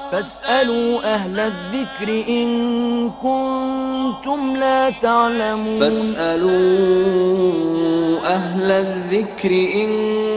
فاسألوا أهل الذكر إن كنتم لا تعلمون فاسألوا أهل الذكر إن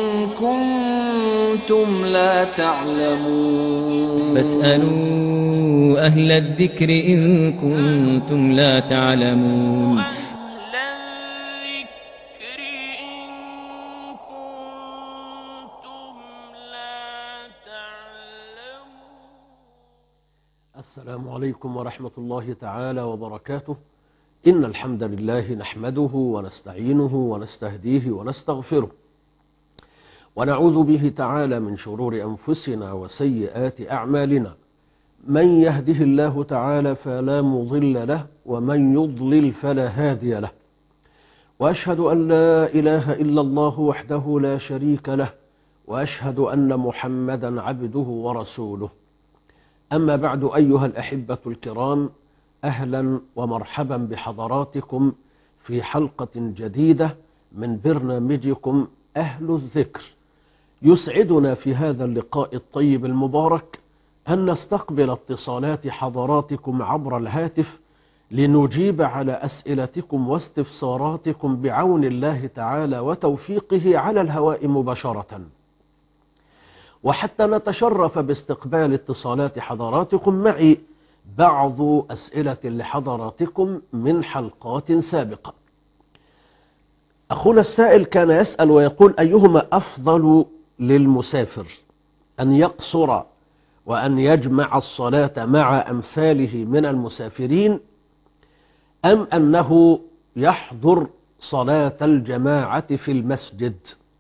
كنتم لا تعلمون فاسألوا أهل الذكر إن كنتم لا تعلمون أهل الذكر إن كنتم لا تعلمون السلام عليكم ورحمة الله تعالى وبركاته إن الحمد لله نحمده ونستعينه ونستهديه ونستغفره ونعوذ به تعالى من شرور أنفسنا وسيئات أعمالنا من يهده الله تعالى فلا مضل له ومن يضلل فلا هادي له وأشهد أن لا إله إلا الله وحده لا شريك له وأشهد أن محمدا عبده ورسوله أما بعد أيها الأحبة الكرام أهلا ومرحبا بحضراتكم في حلقة جديدة من برنامجكم أهل الذكر يسعدنا في هذا اللقاء الطيب المبارك أن نستقبل اتصالات حضراتكم عبر الهاتف لنجيب على أسئلتكم واستفساراتكم بعون الله تعالى وتوفيقه على الهواء مباشرةً وحتى نتشرف باستقبال اتصالات حضراتكم معي بعض أسئلة لحضراتكم من حلقات سابقة أخونا السائل كان يسأل ويقول أيهما أفضل للمسافر أن يقصر وأن يجمع الصلاة مع أمثاله من المسافرين أم أنه يحضر صلاة الجماعة في المسجد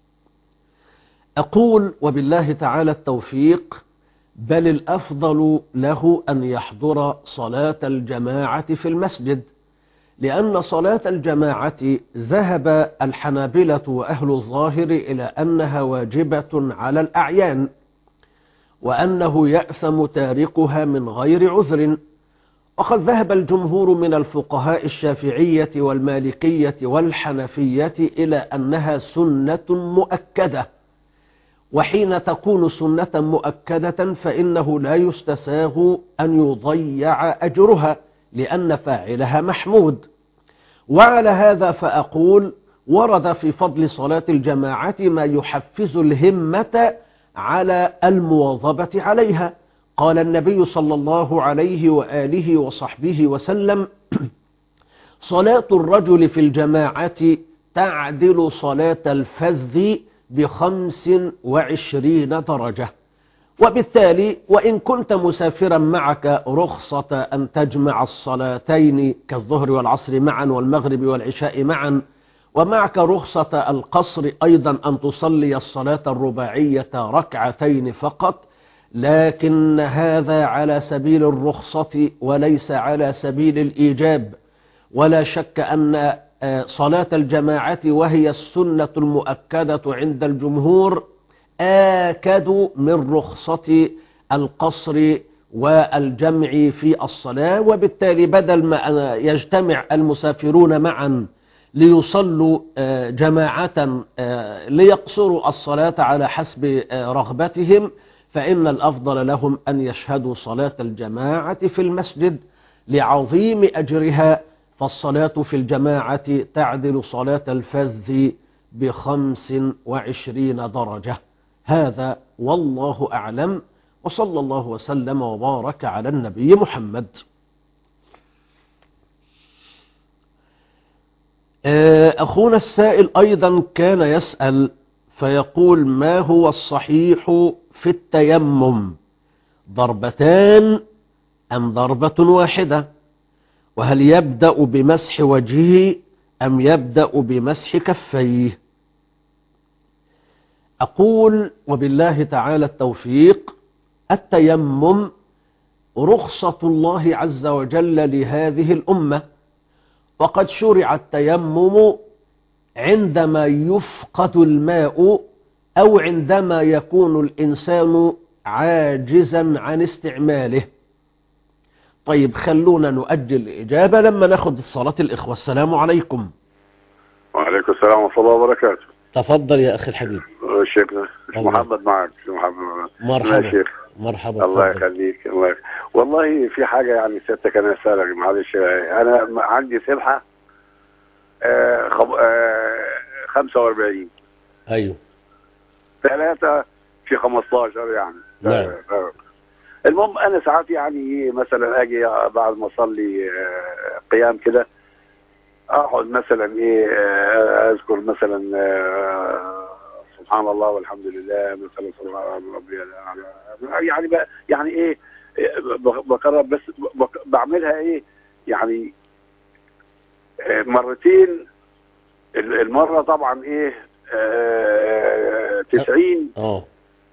أقول وبالله تعالى التوفيق بل الأفضل له أن يحضر صلاة الجماعة في المسجد لأن صلاة الجماعة ذهب الحنابلة وأهل الظاهر إلى أنها واجبة على الأعيان وأنه يأسم تاركها من غير عذر وقد ذهب الجمهور من الفقهاء الشافعية والمالكية والحنفية إلى أنها سنة مؤكدة وحين تكون سنة مؤكدة فإنه لا يستساغ أن يضيع أجرها لأن فاعلها محمود وعلى هذا فأقول ورد في فضل صلاة الجماعة ما يحفز الهمة على المواظبة عليها قال النبي صلى الله عليه وآله وصحبه وسلم صلاة الرجل في الجماعة تعدل صلاة الفذ بخمس وعشرين درجة وبالتالي وإن كنت مسافرا معك رخصة أن تجمع الصلاتين كالظهر والعصر معا والمغرب والعشاء معا ومعك رخصة القصر أيضا أن تصلي الصلاة الرباعية ركعتين فقط لكن هذا على سبيل الرخصة وليس على سبيل الإيجاب ولا شك أن صلاة الجماعة وهي السنة المؤكدة عند الجمهور آكد من رخصة القصر والجمع في الصلاة وبالتالي بدل ما يجتمع المسافرون معا ليصلوا جماعة ليقصروا الصلاة على حسب رغبتهم فإن الأفضل لهم أن يشهدوا صلاة الجماعة في المسجد لعظيم أجرها فالصلاة في الجماعة تعدل صلاة الفذ بخمس وعشرين درجة هذا والله أعلم وصلى الله وسلم وبارك على النبي محمد أخونا السائل أيضا كان يسأل فيقول ما هو الصحيح في التيمم ضربتان أم ضربة واحدة وهل يبدأ بمسح وجهه أم يبدأ بمسح كفيه أقول وبالله تعالى التوفيق التيمم رخصة الله عز وجل لهذه الأمة وقد شرع التيمم عندما يفقد الماء أو عندما يكون الإنسان عاجزا عن استعماله طيب خلونا نؤجل الإجابة لما ناخد صلاة الإخوة السلام عليكم وعليكم السلام ورحمة الله وبركاته تفضل يا أخي الحبيب شيخنا الله. محمد معك شيخ محمد يا مرحبا شيخ مرحبا الله تفضل. يخليك الله يخ... والله في حاجة يعني سيادتك أنا أسألك معلش أنا م- عندي سلحة آه خب... آه 45 أيوه ثلاثة في 15 يعني نعم. آه. المهم أنا ساعات يعني إيه مثلا أجي بعد ما أصلي آه قيام كده أقعد مثلا إيه آه أذكر مثلا آه سبحان الله والحمد لله مثلا صلى الله على ربي الأعلى. يعني بقى يعني إيه ب- بقرب بس بق- بعملها إيه يعني آه، مرتين ال- المرة طبعا إيه آه، 90 اه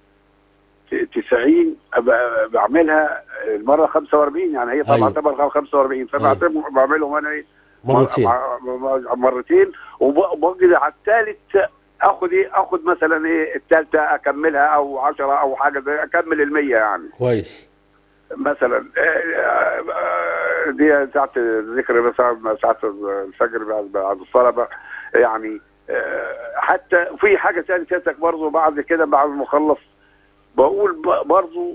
90 أبقى بعملها المره 45 يعني هي طبعا أيوة. تعتبر 45 فبعتبر بعملهم انا ايه مرتين مع- مع- مرتين وب- وبجي على الثالث اخد ايه اخد مثلا ايه الثالثه اكملها او 10 او حاجه زي اكمل ال 100 يعني كويس مثلا آه، آه، دي ساعه الذكر مثلا ساعه الفجر بعد بعد الصلاه بقى، يعني آه، حتى في حاجه ثانيه سيادتك برضه بعد كده بعد ما اخلص بقول ب- برضه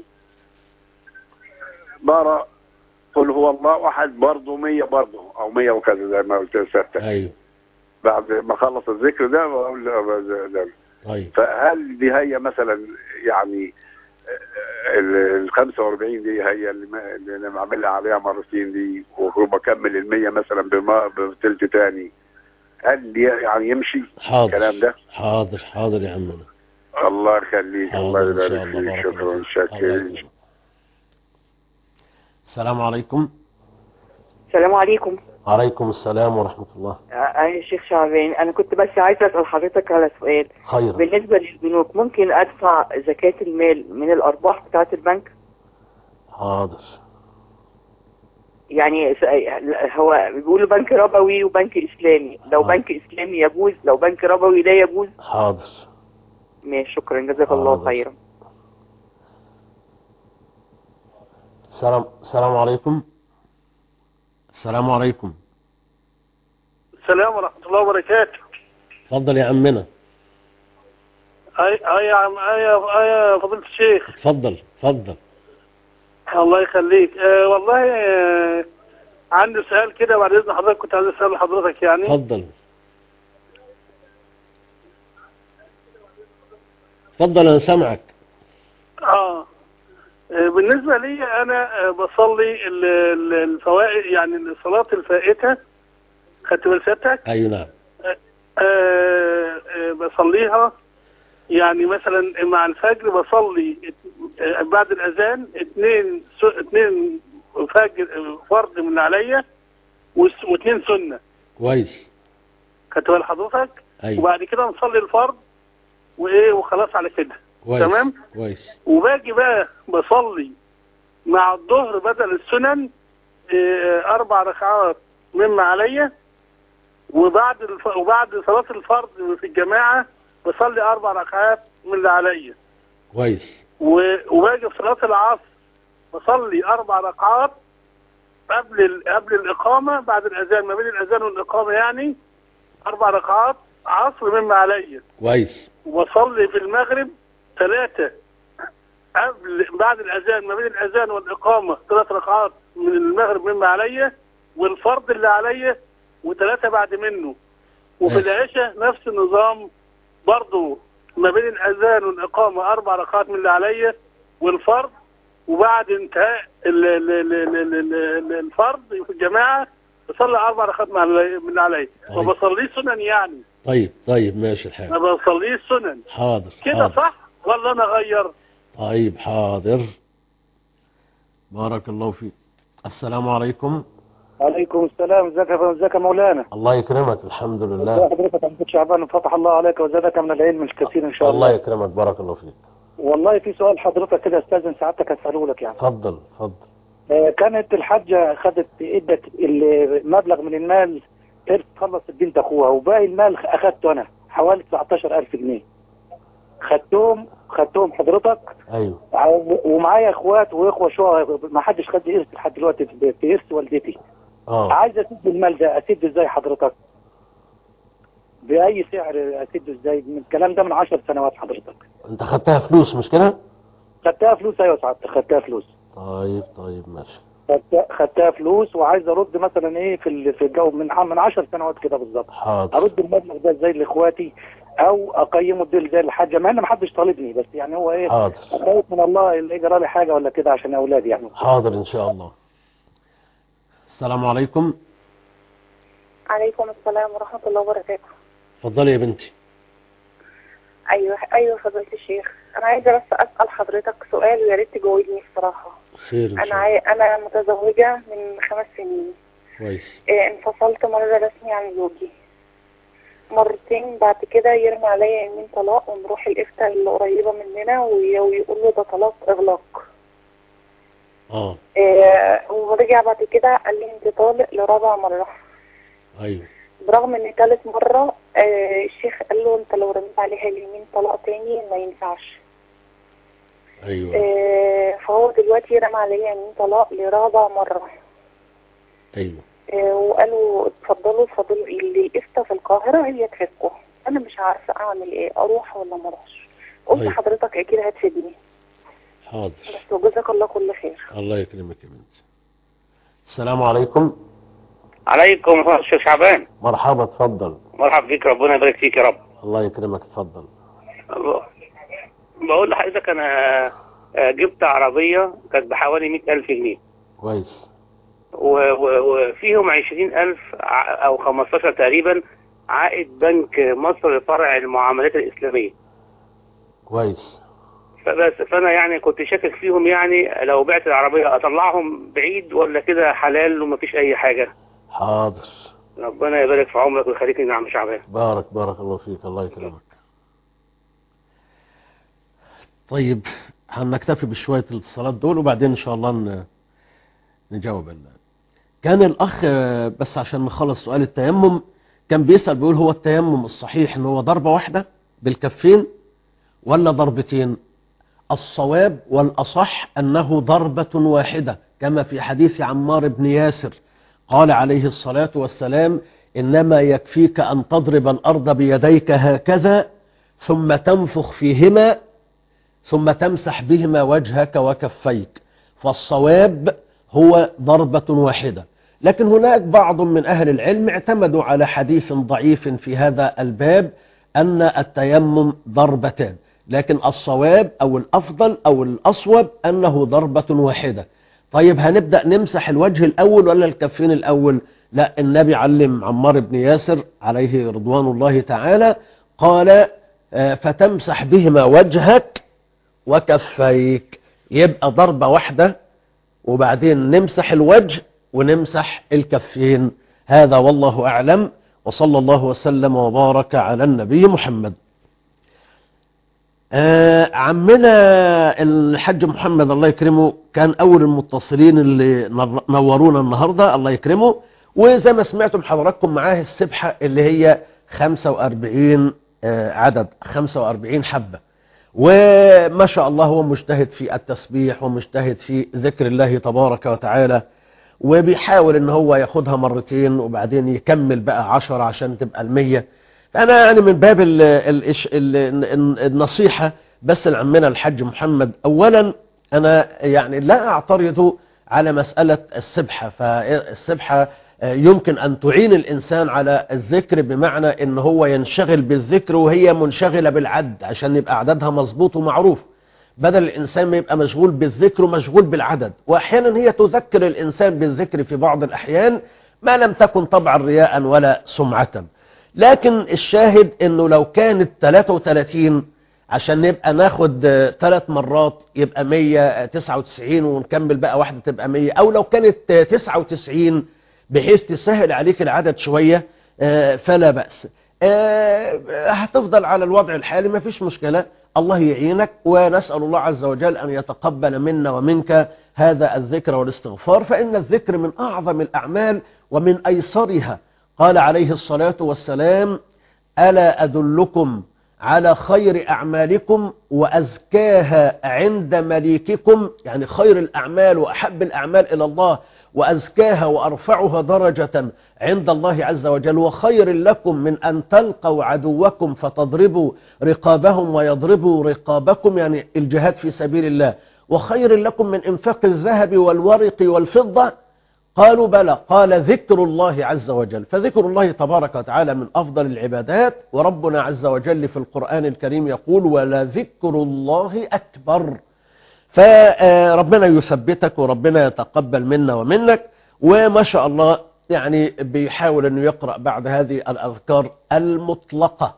بقرا قل هو الله احد برضه 100 برضه او 100 وكذا زي ما قلت لسيادتك أيوه بعد ما اخلص الذكر ده بقول ده أيوه فهل دي هي مثلا يعني ال 45 دي هي اللي, ما اللي انا بعملها عليها مرتين دي وبكمل ال 100 مثلا بما- بثلث تاني هل دي يعني يمشي حاضر الكلام ده؟ حاضر حاضر يا عمنا الله يخليك الله حاضر إن شاء يبارك الله فيك بارك شكرا الله فيك. الله شاكرين يكرمك. السلام عليكم السلام عليكم عليكم السلام ورحمة الله أنا الشيخ شعبان أنا كنت بس عايزة أسأل حضرتك على سؤال خيرا بالنسبة للبنوك ممكن أدفع زكاة المال من الأرباح بتاعة البنك حاضر يعني س- هو بيقولوا بنك ربوي وبنك إسلامي لو آه. بنك إسلامي يجوز لو بنك ربوي لا يجوز حاضر ماشي شكرا جزاك الله حاضر. خيرا السلام السلام عليكم السلام عليكم السلام ورحمة الله وبركاته اتفضل يا عمنا أي أي يا عم أي أي يا فضيلة الشيخ اتفضل اتفضل الله يخليك أه والله أه عندي سؤال كده بعد إذن حضرتك كنت عايز أسأل حضرتك يعني اتفضل اتفضل انا سامعك آه آه، بالنسبة لي أنا آه، بصلي ال- ال- الفوائد يعني الصلاة الفائتة خدت بال سيادتك ايوه نعم آه، آه، بصليها يعني مثلا مع الفجر بصلي آه، بعد الأذان اتنين س- اتنين فجر آه، فرض من عليا وس- واتنين سنة كويس خدت بال حضرتك ايوه وبعد كده نصلي الفرض وايه وخلاص على كده كويس تمام. كويس وباجي بقى بصلي مع الظهر بدل السنن آه، اربع ركعات مما عليا وبعد الف... وبعد صلاة الفرض في الجماعة بصلي اربع ركعات من اللي عليا كويس و... وباجي في صلاة العصر بصلي اربع ركعات قبل ال... قبل الاقامة بعد الاذان ما بين الاذان والاقامة يعني اربع ركعات عصر مما عليا كويس وصلي في المغرب ثلاثة قبل بعد الأذان ما بين الأذان والإقامة ثلاث ركعات من المغرب مما عليا والفرض اللي عليا وثلاثة بعد منه وفي ماشي. العشاء نفس النظام برضه ما بين الأذان والإقامة أربع ركعات من اللي عليا والفرض وبعد انتهاء ال- ال- ال- ال- ال- ال- الفرض في الجماعة بصلي أربع ركعات من اللي- من اللي عليا ما أيوة. بصليش سنن يعني طيب طيب ماشي ما الحال بصليش سنن حاضر كده حاضر صح ولا انا اغير طيب حاضر بارك الله فيك السلام عليكم عليكم السلام ازيك يا ازيك يا مولانا الله يكرمك الحمد ازي لله حضرتك عبد شعبان فتح الله عليك وزادك من العلم الكثير ان شاء الله الله يكرمك بارك الله فيك والله في سؤال حضرتك كده استاذن سعادتك اساله لك يعني اتفضل اتفضل آه، كانت الحاجه خدت ادت المبلغ من المال خلصت بنت اخوها وباقي المال اخدته انا حوالي 19000 جنيه خدتهم خدتهم حضرتك ايوه ع- ومعايا اخوات واخوه شو ما حدش خد ارث لحد دلوقتي في في ارث والدتي اه عايز اسد المال ده اسد ازاي حضرتك باي سعر اسده ازاي من الكلام ده من 10 سنوات حضرتك انت خدتها فلوس مش كده خدتها فلوس ايوه سعادتك خدتها فلوس طيب طيب ماشي خدتها- خدتها فلوس وعايز ارد مثلا ايه في ال- في الجو من من 10 سنوات كده بالظبط حاضر ارد المبلغ ده ازاي لاخواتي او اقيمه الديل زي الحاجه مع ان ما حدش طالبني بس يعني هو ايه حاضر خايف من الله اللي يجرى لي حاجه ولا كده عشان اولادي يعني حاضر ان شاء الله السلام عليكم عليكم السلام ورحمة الله وبركاته اتفضلي يا بنتي أيوة أيوة فضيلة الشيخ أنا عايزة بس أسأل حضرتك سؤال ويا ريت تجاوبني الصراحة خير ان أنا شاء عاي... أنا متزوجة من خمس سنين الله كويس إيه انفصلت مرة رسمي عن زوجي مرتين بعد كده يرمي عليا يمين طلاق ونروح الإفتاء اللي قريبة مننا وي- ويقول له ده طلاق إغلاق اه إيه ورجع بعد كده قال لي أنت طالق لرابع مرة ايوه برغم ان تالت مرة آه الشيخ قال له انت لو رميت عليها اليمين طلاق تاني ما ينفعش ايوه آه فهو دلوقتي رمى عليا يمين طلاق لرابع مرة ايوه آه وقالوا اتفضلوا اتفضلوا اللي افتى في القاهرة هي تفكه انا مش عارفة اعمل ايه اروح ولا ما اروحش قلت طيب. حضرتك اكيد هتفيدني حاضر بس وجزاك الله كل خير الله يكرمك يا بنتي السلام عليكم عليكم ورحمة الشيخ شعبان مرحبا اتفضل مرحبا بيك ربنا يبارك فيك يا رب الله يكرمك اتفضل بقول لحضرتك انا آه، جبت عربية كانت بحوالي مئة ألف جنيه كويس و- و- وفيهم عشرين ألف ع- أو خمستاشر تقريبا عائد بنك مصر لفرع المعاملات الإسلامية كويس فبس فأنا يعني كنت شاكك فيهم يعني لو بعت العربية أطلعهم بعيد ولا كده حلال ومفيش أي حاجة حاضر ربنا يبارك في عمرك ويخليك لنا عم شعبان بارك بارك الله فيك الله يكرمك طيب هنكتفي بشوية الاتصالات دول وبعدين ان شاء الله ن- نجاوب ال- كان الاخ آه، بس عشان نخلص سؤال التيمم كان بيسأل بيقول هو التيمم الصحيح ان هو ضربة واحدة بالكفين ولا ضربتين الصواب والأصح أنه ضربة واحدة كما في حديث عمار بن ياسر قال عليه الصلاة والسلام إنما يكفيك أن تضرب الأرض بيديك هكذا ثم تنفخ فيهما ثم تمسح بهما وجهك وكفيك فالصواب هو ضربة واحدة لكن هناك بعض من أهل العلم اعتمدوا على حديث ضعيف في هذا الباب أن التيمم ضربتان لكن الصواب أو الأفضل أو الأصوب أنه ضربة واحدة طيب هنبدأ نمسح الوجه الأول ولا الكفين الأول لا النبي علم عمار بن ياسر عليه رضوان الله تعالى قال آه، فتمسح بهما وجهك وكفيك يبقى ضربة واحدة وبعدين نمسح الوجه ونمسح الكفين هذا والله أعلم وصلى الله وسلم وبارك على النبي محمد آه عمنا الحاج محمد الله يكرمه كان أول المتصلين اللي نر- نورونا النهاردة الله يكرمه وزي ما سمعتم حضراتكم معاه السبحة اللي هي 45 آه عدد 45 حبة وما شاء الله هو مجتهد في التسبيح ومجتهد في ذكر الله تبارك وتعالى وبيحاول ان هو ياخدها مرتين وبعدين يكمل بقى عشر عشان تبقى المية فانا يعني من باب ال ال ال ال النصيحة بس لعمنا الحاج محمد اولا انا يعني لا اعترض على مسألة السبحة فالسبحة يمكن أن تعين الإنسان على الذكر بمعنى أن هو ينشغل بالذكر وهي منشغلة بالعد عشان يبقى عددها مظبوط ومعروف بدل الإنسان ما يبقى مشغول بالذكر ومشغول بالعدد وأحيانا هي تذكر الإنسان بالذكر في بعض الأحيان ما لم تكن طبعا رياء ولا سمعة لكن الشاهد أنه لو كانت 33 عشان نبقى ناخد ثلاث مرات يبقى 199 ونكمل بقى واحدة تبقى 100 أو لو كانت 99 بحيث تسهل عليك العدد شوية آه، فلا بأس آه، هتفضل على الوضع الحالي ما فيش مشكلة الله يعينك ونسأل الله عز وجل أن يتقبل منا ومنك هذا الذكر والاستغفار فإن الذكر من أعظم الأعمال ومن أيسرها قال عليه الصلاة والسلام ألا أدلكم على خير أعمالكم وأزكاها عند مليككم يعني خير الأعمال وأحب الأعمال إلى الله وأزكاها وأرفعها درجة عند الله عز وجل وخير لكم من أن تلقوا عدوكم فتضربوا رقابهم ويضربوا رقابكم يعني الجهاد في سبيل الله وخير لكم من انفاق الذهب والورق والفضة قالوا بلى قال ذكر الله عز وجل فذكر الله تبارك وتعالى من أفضل العبادات وربنا عز وجل في القرآن الكريم يقول ولذكر الله أكبر فربنا يثبتك وربنا يتقبل منا ومنك وما شاء الله يعني بيحاول أنه يقرأ بعد هذه الأذكار المطلقة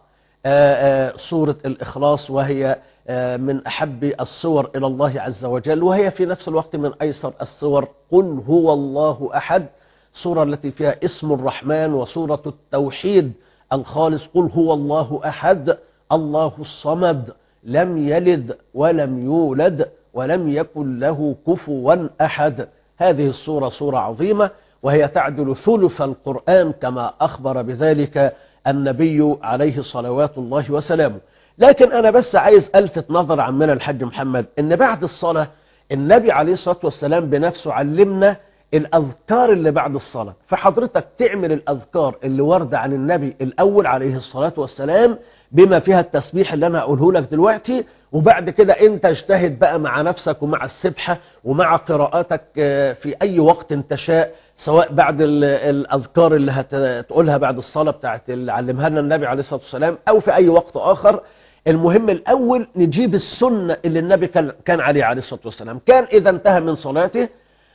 سورة الإخلاص وهي من أحب الصور إلى الله عز وجل وهي في نفس الوقت من أيسر الصور قل هو الله أحد سورة التي فيها اسم الرحمن وسورة التوحيد الخالص قل هو الله أحد الله الصمد لم يلد ولم يولد ولم يكن له كفوا أحد هذه السورة سورة عظيمة وهي تعدل ثلث القرآن كما أخبر بذلك النبي عليه صلوات الله وسلامه لكن أنا بس عايز ألفت نظر عمنا الحاج محمد إن بعد الصلاة النبي عليه الصلاة والسلام بنفسه علمنا الأذكار اللي بعد الصلاة فحضرتك تعمل الأذكار اللي وردة عن النبي الأول عليه الصلاة والسلام بما فيها التسبيح اللي أنا أقوله لك دلوقتي وبعد كده أنت اجتهد بقى مع نفسك ومع السبحة ومع قراءاتك في أي وقت انت شاء سواء بعد الأذكار اللي هتقولها بعد الصلاة بتاعت اللي علمها لنا النبي عليه الصلاة والسلام أو في أي وقت آخر المهم الأول نجيب السنة اللي النبي كان, كان عليه عليه الصلاة والسلام كان إذا انتهى من صلاته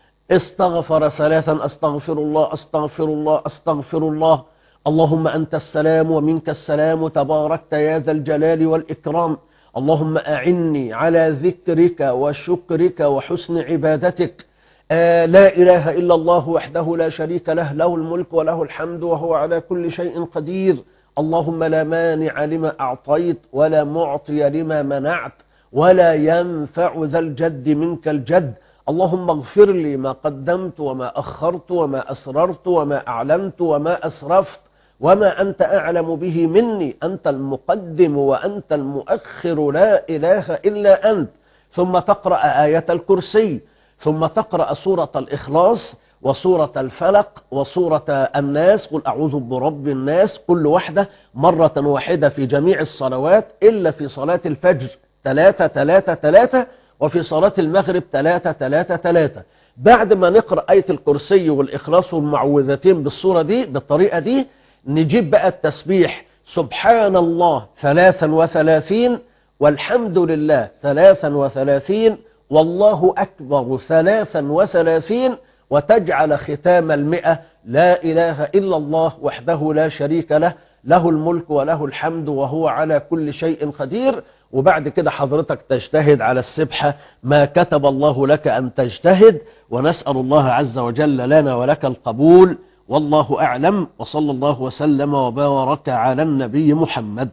استغفر ثلاثا أستغفر الله أستغفر الله أستغفر الله اللهم أنت السلام ومنك السلام تباركت يا ذا الجلال والإكرام اللهم أعني على ذكرك وشكرك وحسن عبادتك آه لا إله إلا الله وحده لا شريك له له الملك وله الحمد وهو على كل شيء قدير اللهم لا مانع لما أعطيت ولا معطي لما منعت ولا ينفع ذا الجد منك الجد اللهم اغفر لي ما قدمت وما أخرت وما أسررت وما أعلنت وما أسرفت وما أنت أعلم به مني أنت المقدم وأنت المؤخر لا إله إلا أنت ثم تقرأ آية الكرسي ثم تقرأ سورة الإخلاص وسورة الفلق وسورة الناس قل أعوذ برب الناس كل واحدة مرة واحدة في جميع الصلوات إلا في صلاة الفجر ثلاثة ثلاثة ثلاثة وفي صلاة المغرب ثلاثة ثلاثة ثلاثة بعد ما نقرأ آية الكرسي والإخلاص والمعوذتين بالصورة دي بالطريقة دي نجيب بقى التسبيح سبحان الله ثلاثا وثلاثين والحمد لله ثلاثا وثلاثين والله أكبر ثلاثا وثلاثين وتجعل ختام المئة لا إله إلا الله وحده لا شريك له له الملك وله الحمد وهو على كل شيء قدير وبعد كده حضرتك تجتهد على السبحة ما كتب الله لك أن تجتهد ونسأل الله عز وجل لنا ولك القبول والله أعلم وصلى الله وسلم وبارك على النبي محمد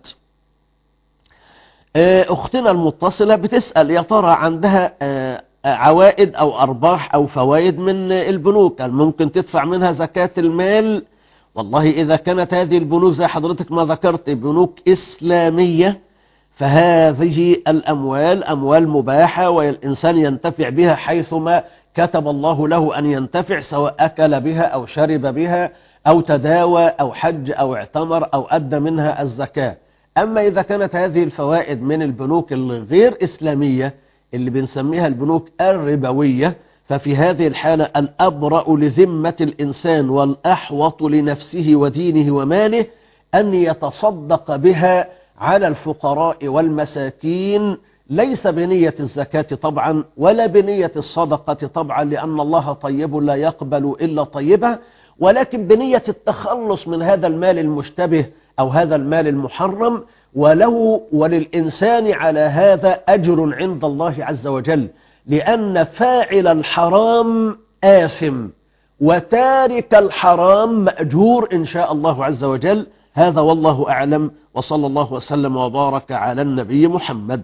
أختنا المتصلة بتسأل يا ترى عندها عوائد أو أرباح أو فوائد من البنوك هل ممكن تدفع منها زكاة المال والله إذا كانت هذه البنوك زي حضرتك ما ذكرت بنوك إسلامية فهذه الأموال أموال مباحة والإنسان ينتفع بها حيثما كتب الله له أن ينتفع سواء أكل بها أو شرب بها أو تداوى أو حج أو اعتمر أو أدى منها الزكاة أما إذا كانت هذه الفوائد من البنوك الغير إسلامية اللي بنسميها البنوك الربوية ففي هذه الحالة الأبرأ لذمة الإنسان والأحوط لنفسه ودينه وماله أن يتصدق بها على الفقراء والمساكين ليس بنية الزكاة طبعا ولا بنية الصدقة طبعا لأن الله طيب لا يقبل إلا طيبة ولكن بنية التخلص من هذا المال المشتبه أو هذا المال المحرم وله وللإنسان على هذا أجر عند الله عز وجل لأن فاعل الحرام آثم وتارك الحرام مأجور إن شاء الله عز وجل هذا والله أعلم وصلى الله وسلم وبارك على النبي محمد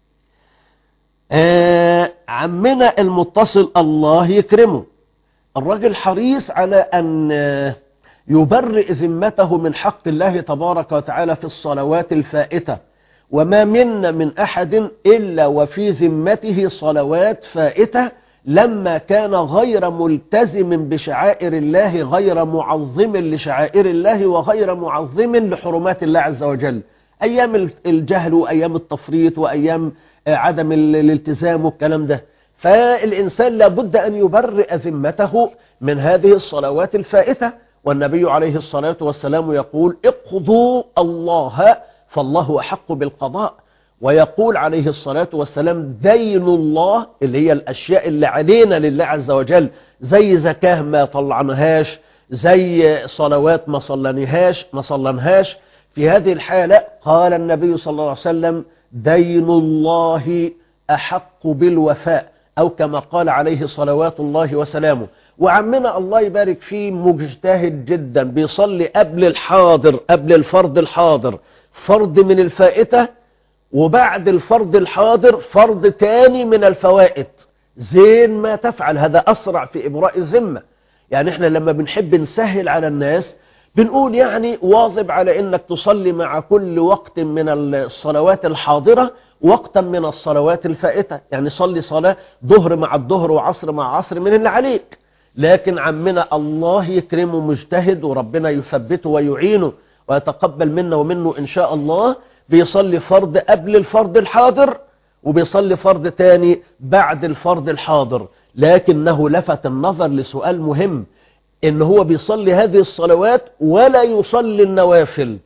آه عمنا المتصل الله يكرمه الرجل حريص على أن يبرئ ذمته من حق الله تبارك وتعالى في الصلوات الفائتة وما منا من أحد إلا وفي ذمته صلوات فائتة لما كان غير ملتزم بشعائر الله غير معظم لشعائر الله وغير معظم لحرمات الله عز وجل أيام الجهل وأيام التفريط وأيام عدم الالتزام والكلام ده فالإنسان لابد أن يبرئ ذمته من هذه الصلوات الفائتة والنبي عليه الصلاة والسلام يقول اقضوا الله فالله أحق بالقضاء ويقول عليه الصلاة والسلام دين الله اللي هي الأشياء اللي علينا لله عز وجل زي زكاة ما طلعناهاش زي صلوات ما صلناهاش ما صلناهاش في هذه الحالة قال النبي صلى الله عليه وسلم دين الله أحق بالوفاء أو كما قال عليه صلوات الله وسلامه وعمنا الله يبارك فيه مجتهد جدا بيصلي قبل الحاضر قبل الفرض الحاضر فرض من الفائتة وبعد الفرض الحاضر فرض تاني من الفوائد زين ما تفعل هذا أسرع في إبراء الذمة يعني احنا لما بنحب نسهل على الناس بنقول يعني واظب على انك تصلي مع كل وقت من الصلوات الحاضرة وقتا من الصلوات الفائتة يعني صلي صلاة ظهر مع الظهر وعصر مع عصر من اللي عليك لكن عمنا الله يكرمه مجتهد وربنا يثبته ويعينه ويتقبل منا ومنه إن شاء الله بيصلي فرض قبل الفرض الحاضر وبيصلي فرض تاني بعد الفرض الحاضر لكنه لفت النظر لسؤال مهم ان هو بيصلي هذه الصلوات ولا يصلي النوافل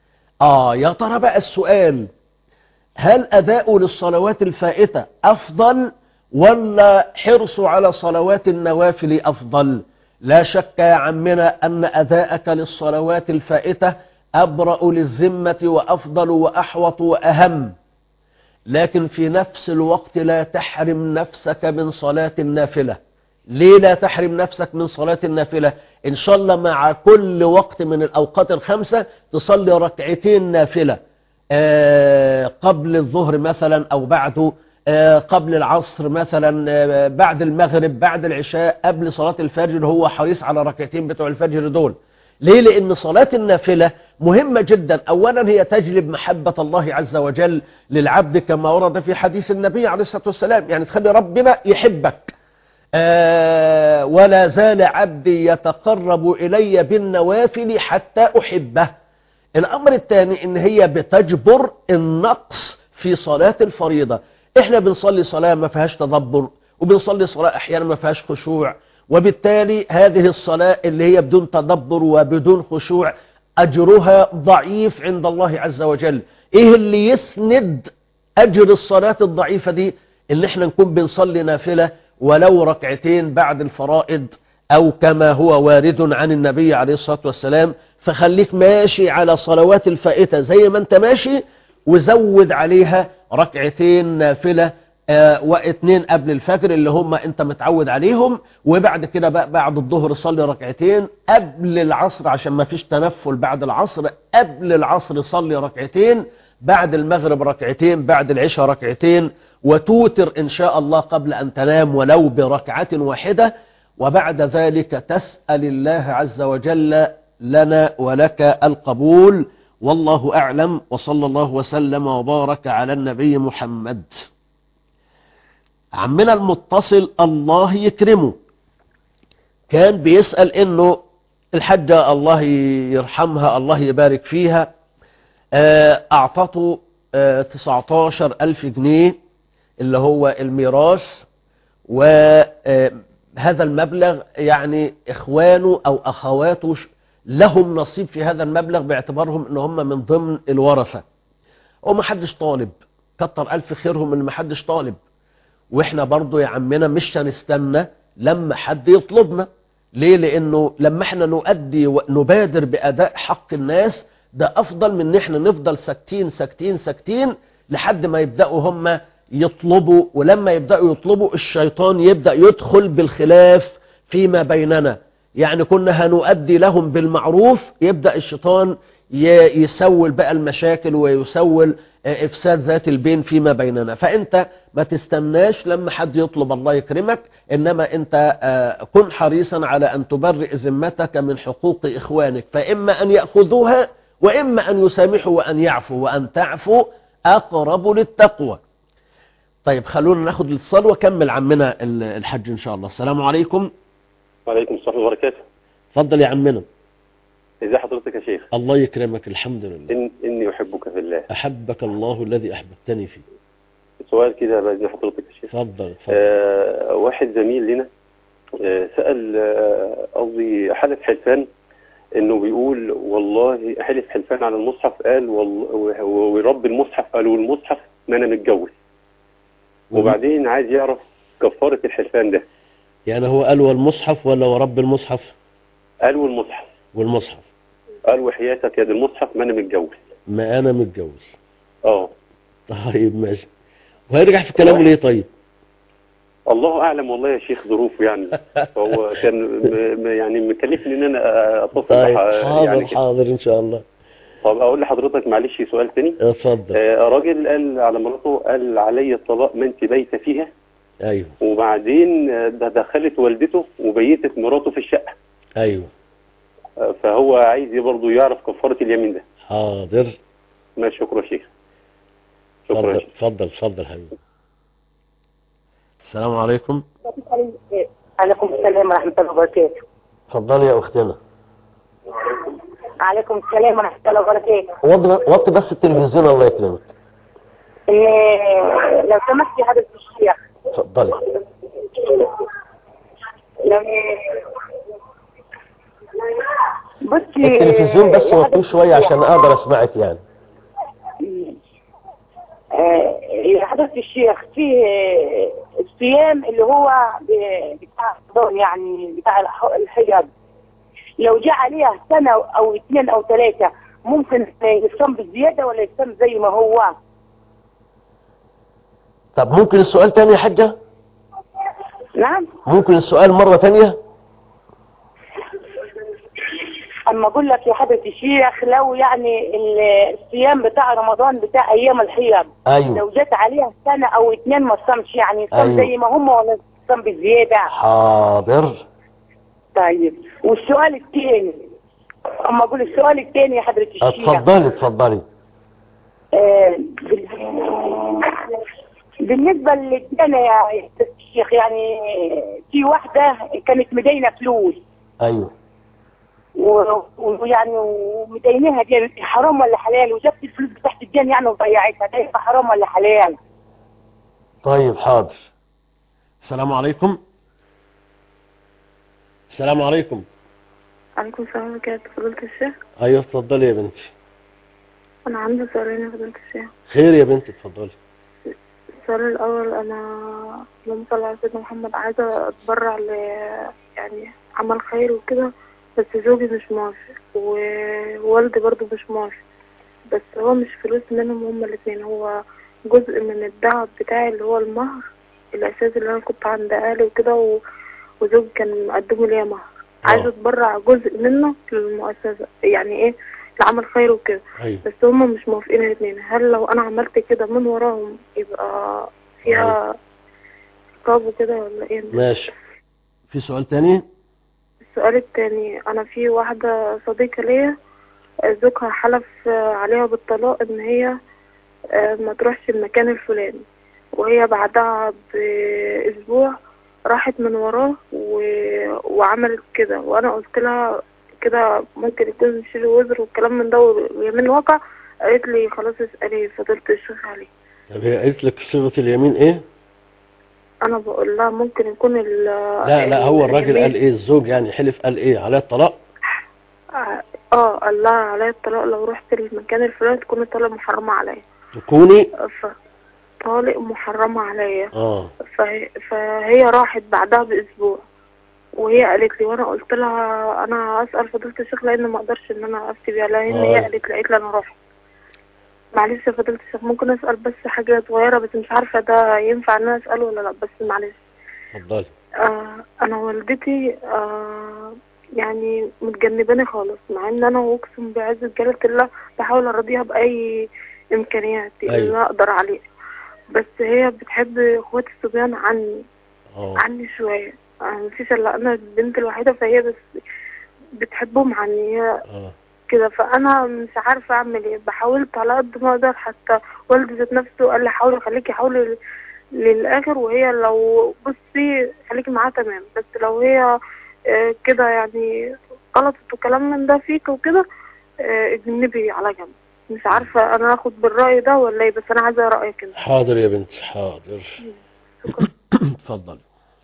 اه يا ترى بقى السؤال هل اداؤه للصلوات الفائتة افضل ولا حرصه على صلوات النوافل افضل لا شك يا عمنا ان اداءك للصلوات الفائتة ابرأ للذمة وافضل واحوط واهم لكن في نفس الوقت لا تحرم نفسك من صلاة النافلة ليه لا تحرم نفسك من صلاة النافلة إن شاء الله مع كل وقت من الأوقات الخمسة تصلي ركعتين نافلة آه قبل الظهر مثلا أو بعده آه قبل العصر مثلا آه بعد المغرب بعد العشاء قبل صلاة الفجر هو حريص على ركعتين بتوع الفجر دول ليه لأن صلاة النافلة مهمة جدا أولا هي تجلب محبة الله عز وجل للعبد كما ورد في حديث النبي عليه الصلاة والسلام يعني تخلي ربنا يحبك آه ولا زال عبدي يتقرب إلي بالنوافل حتى أحبه الأمر الثاني إن هي بتجبر النقص في صلاة الفريضة إحنا بنصلي صلاة ما فيهاش تدبر وبنصلي صلاة أحيانا ما فيهاش خشوع وبالتالي هذه الصلاة اللي هي بدون تدبر وبدون خشوع أجرها ضعيف عند الله عز وجل إيه اللي يسند أجر الصلاة الضعيفة دي إن إحنا نكون بنصلي نافلة ولو ركعتين بعد الفرائض أو كما هو وارد عن النبي عليه الصلاة والسلام فخليك ماشي على صلوات الفائتة زي ما انت ماشي وزود عليها ركعتين نافلة آه واثنين قبل الفجر اللي هم انت متعود عليهم وبعد كده بقى بعد الظهر صلي ركعتين قبل العصر عشان ما فيش تنفل بعد العصر قبل العصر صلي ركعتين بعد المغرب ركعتين بعد العشاء ركعتين وتوتر إن شاء الله قبل أن تنام ولو بركعة واحدة وبعد ذلك تسأل الله عز وجل لنا ولك القبول والله أعلم وصلى الله وسلم وبارك على النبي محمد عمنا المتصل الله يكرمه كان بيسأل انه الحجة الله يرحمها الله يبارك فيها اعطته 19 ألف جنيه اللي هو الميراث وهذا المبلغ يعني إخوانه أو أخواته لهم نصيب في هذا المبلغ باعتبارهم ان هم من ضمن الورثة وما حدش طالب كتر ألف خيرهم ان ما حدش طالب واحنا برضو يا عمنا مش هنستنى لما حد يطلبنا ليه لانه لما احنا نؤدي ونبادر بأداء حق الناس ده افضل من ان احنا نفضل ساكتين ساكتين ساكتين لحد ما يبدأوا هم يطلبوا ولما يبدأوا يطلبوا الشيطان يبدأ يدخل بالخلاف فيما بيننا يعني كنا هنؤدي لهم بالمعروف يبدأ الشيطان يسول بقى المشاكل ويسول افساد ذات البين فيما بيننا فانت ما تستناش لما حد يطلب الله يكرمك انما انت كن حريصا على ان تبرئ ذمتك من حقوق اخوانك فاما ان يأخذوها واما ان يسامحوا وان يعفوا وان تعفوا اقرب للتقوى طيب خلونا ناخد الاتصال واكمل عمنا ال- الحج ان شاء الله السلام عليكم وعليكم السلام وبركاته اتفضل يا عمنا ازي حضرتك يا شيخ الله يكرمك الحمد لله إن اني احبك في الله احبك الله الذي احببتني فيه سؤال كده باذن حضرتك يا شيخ اتفضل اتفضل آه واحد زميل لنا آه سال آه، قصدي حلف حلفان انه بيقول والله حلف حلفان على المصحف قال والله ورب المصحف قالوا المصحف ما انا متجوز وبعدين عايز يعرف كفاره الحلفان ده يعني هو قال والمصحف ولا ورب المصحف قال والمصحف والمصحف قال وحياتك يا دي المصحف ما انا متجوز ما انا متجوز اه طيب ماشي وهيرجع في كلامه ليه طيب الله اعلم والله يا شيخ ظروفه يعني هو كان م- م- يعني مكلفني ان انا اتصل طيب بح- حاضر يعني كده. حاضر ان شاء الله طب اقول لحضرتك معلش سؤال تاني اتفضل آه راجل قال على مراته قال علي الطلاق ما انت بايته فيها ايوه وبعدين آه، ده دخلت والدته وبيتت مراته في الشقه ايوه آه، فهو عايز برضه يعرف كفاره اليمين ده حاضر ما شكرا يا شيخ شكرا اتفضل يا شيخ اتفضل اتفضل حبيبي السلام عليكم عليكم السلام ورحمة الله وبركاته اتفضلي يا اختنا عليكم السلام ورحمة الله وبركاته وطي وطي بس التلفزيون الله يكرمك إن لو سمحت يا حضرة الشيخ اتفضلي لو بصي التلفزيون بس يا وطيه حضرة شويه عشان اقدر اسمعك يعني آه، يا حضرة الشيخ في آه، الصيام اللي هو ب- بتاع رمضان يعني بتاع الح- الحجاب لو جاء عليها سنة أو اثنين أو ثلاثة ممكن يصوم بزيادة ولا يصوم زي ما هو طب ممكن السؤال تاني يا حاجة نعم ممكن السؤال مرة تانية أما أقول لك يا حضرة الشيخ لو يعني ال- الصيام بتاع رمضان بتاع أيام الحيض أيوة. لو جت عليها سنة أو اتنين ما صامش يعني صام أيوة. زي ما هم ولا صام بزيادة حاضر طيب والسؤال الثاني أما أقول السؤال الثاني يا حضرة الشيخ اتفضلي اتفضلي آه، بال- بالنسبة للديانة يا حضرة الشيخ يعني في واحدة كانت مدينة فلوس ايوه و- ويعني ومدينها دي حرام ولا حلال وجبت الفلوس بتاعت الدين يعني وضيعتها ده يبقى حرام ولا حلال طيب حاضر السلام عليكم السلام عليكم عليكم السلام وبركاته فضيلة الشيخ ايوه اتفضلي يا بنتي أنا عندي سؤالين يا فضيلة الشيخ خير يا بنتي اتفضلي السؤال الأول أنا اللهم صل على سيدنا محمد عايزة أتبرع ل يعني عمل خير وكده بس زوجي مش موافق ووالدي برضو مش موافق بس هو مش فلوس منهم هما الاتنين هو جزء من الدعم بتاعي اللي هو المهر الأساسي اللي أنا كنت عند أهلي وكده و... وزوجي كان مقدمه ليا مهر عايزة أتبرع جزء منه للمؤسسة يعني إيه لعمل خير وكده ايوه بس هما مش موافقين الاتنين هل لو انا عملت كده من وراهم يبقى فيها عقاب وكده ولا ايه ماشي في سؤال تاني السؤال التاني انا في واحدة صديقة ليا آه، زوجها حلف آه، عليها بالطلاق ان هي آه، ما تروحش المكان الفلاني وهي بعدها باسبوع راحت من وراه و... وعملت كده وانا قلت لها كده ممكن يكون شيل وزر والكلام من ده واليمين واقع قالت لي خلاص اسألي فضيلة الشيخ عليه طب هي قالت لك صيغة اليمين ايه انا بقول لها ممكن يكون ال لا لا هو الراجل اليمين- قال ايه الزوج يعني حلف قال ايه عليه الطلاق اه آه، قال لها عليا الطلاق لو رحت المكان الفلاني تكون الطلاق محرمة عليا تكوني ف طالق محرمة عليا اه فهي, فهي راحت بعدها باسبوع وهي قالت لي وانا قلت لها انا اسال فضيله الشيخ لان ما اقدرش ان انا افتي بيها لان آه. هي قالت لي قالت لي انا رحت معلش يا فضيله الشيخ ممكن اسال بس حاجه صغيره بس مش عارفه ده ينفع ان انا اساله ولا لا بس معلش اتفضلي آه انا والدتي آه يعني متجنباني خالص مع ان انا اقسم بعزة جلالة الله بحاول ارضيها باي امكانيات اللي أيوة. انا اقدر عليها بس هي بتحب اخواتي الصبيان عني اه عني شوية آه مفيش الا انا البنت الوحيدة فهي بس بتحبهم عني هي اه كده فانا مش عارفة اعمل ايه بحاولت على قد ما اقدر حتى والدي ذات نفسه قال لي حاولي خليكي حاولي للاخر وهي لو بصي خليكي معاها تمام بس لو هي آه، كده يعني غلطت وكلام من ده فيك وكده آه، اجنبي على جنب مش عارفة انا اخد بالرأي ده ولا ايه بس انا عايزة رأيك انت حاضر يا بنتي حاضر اتفضلي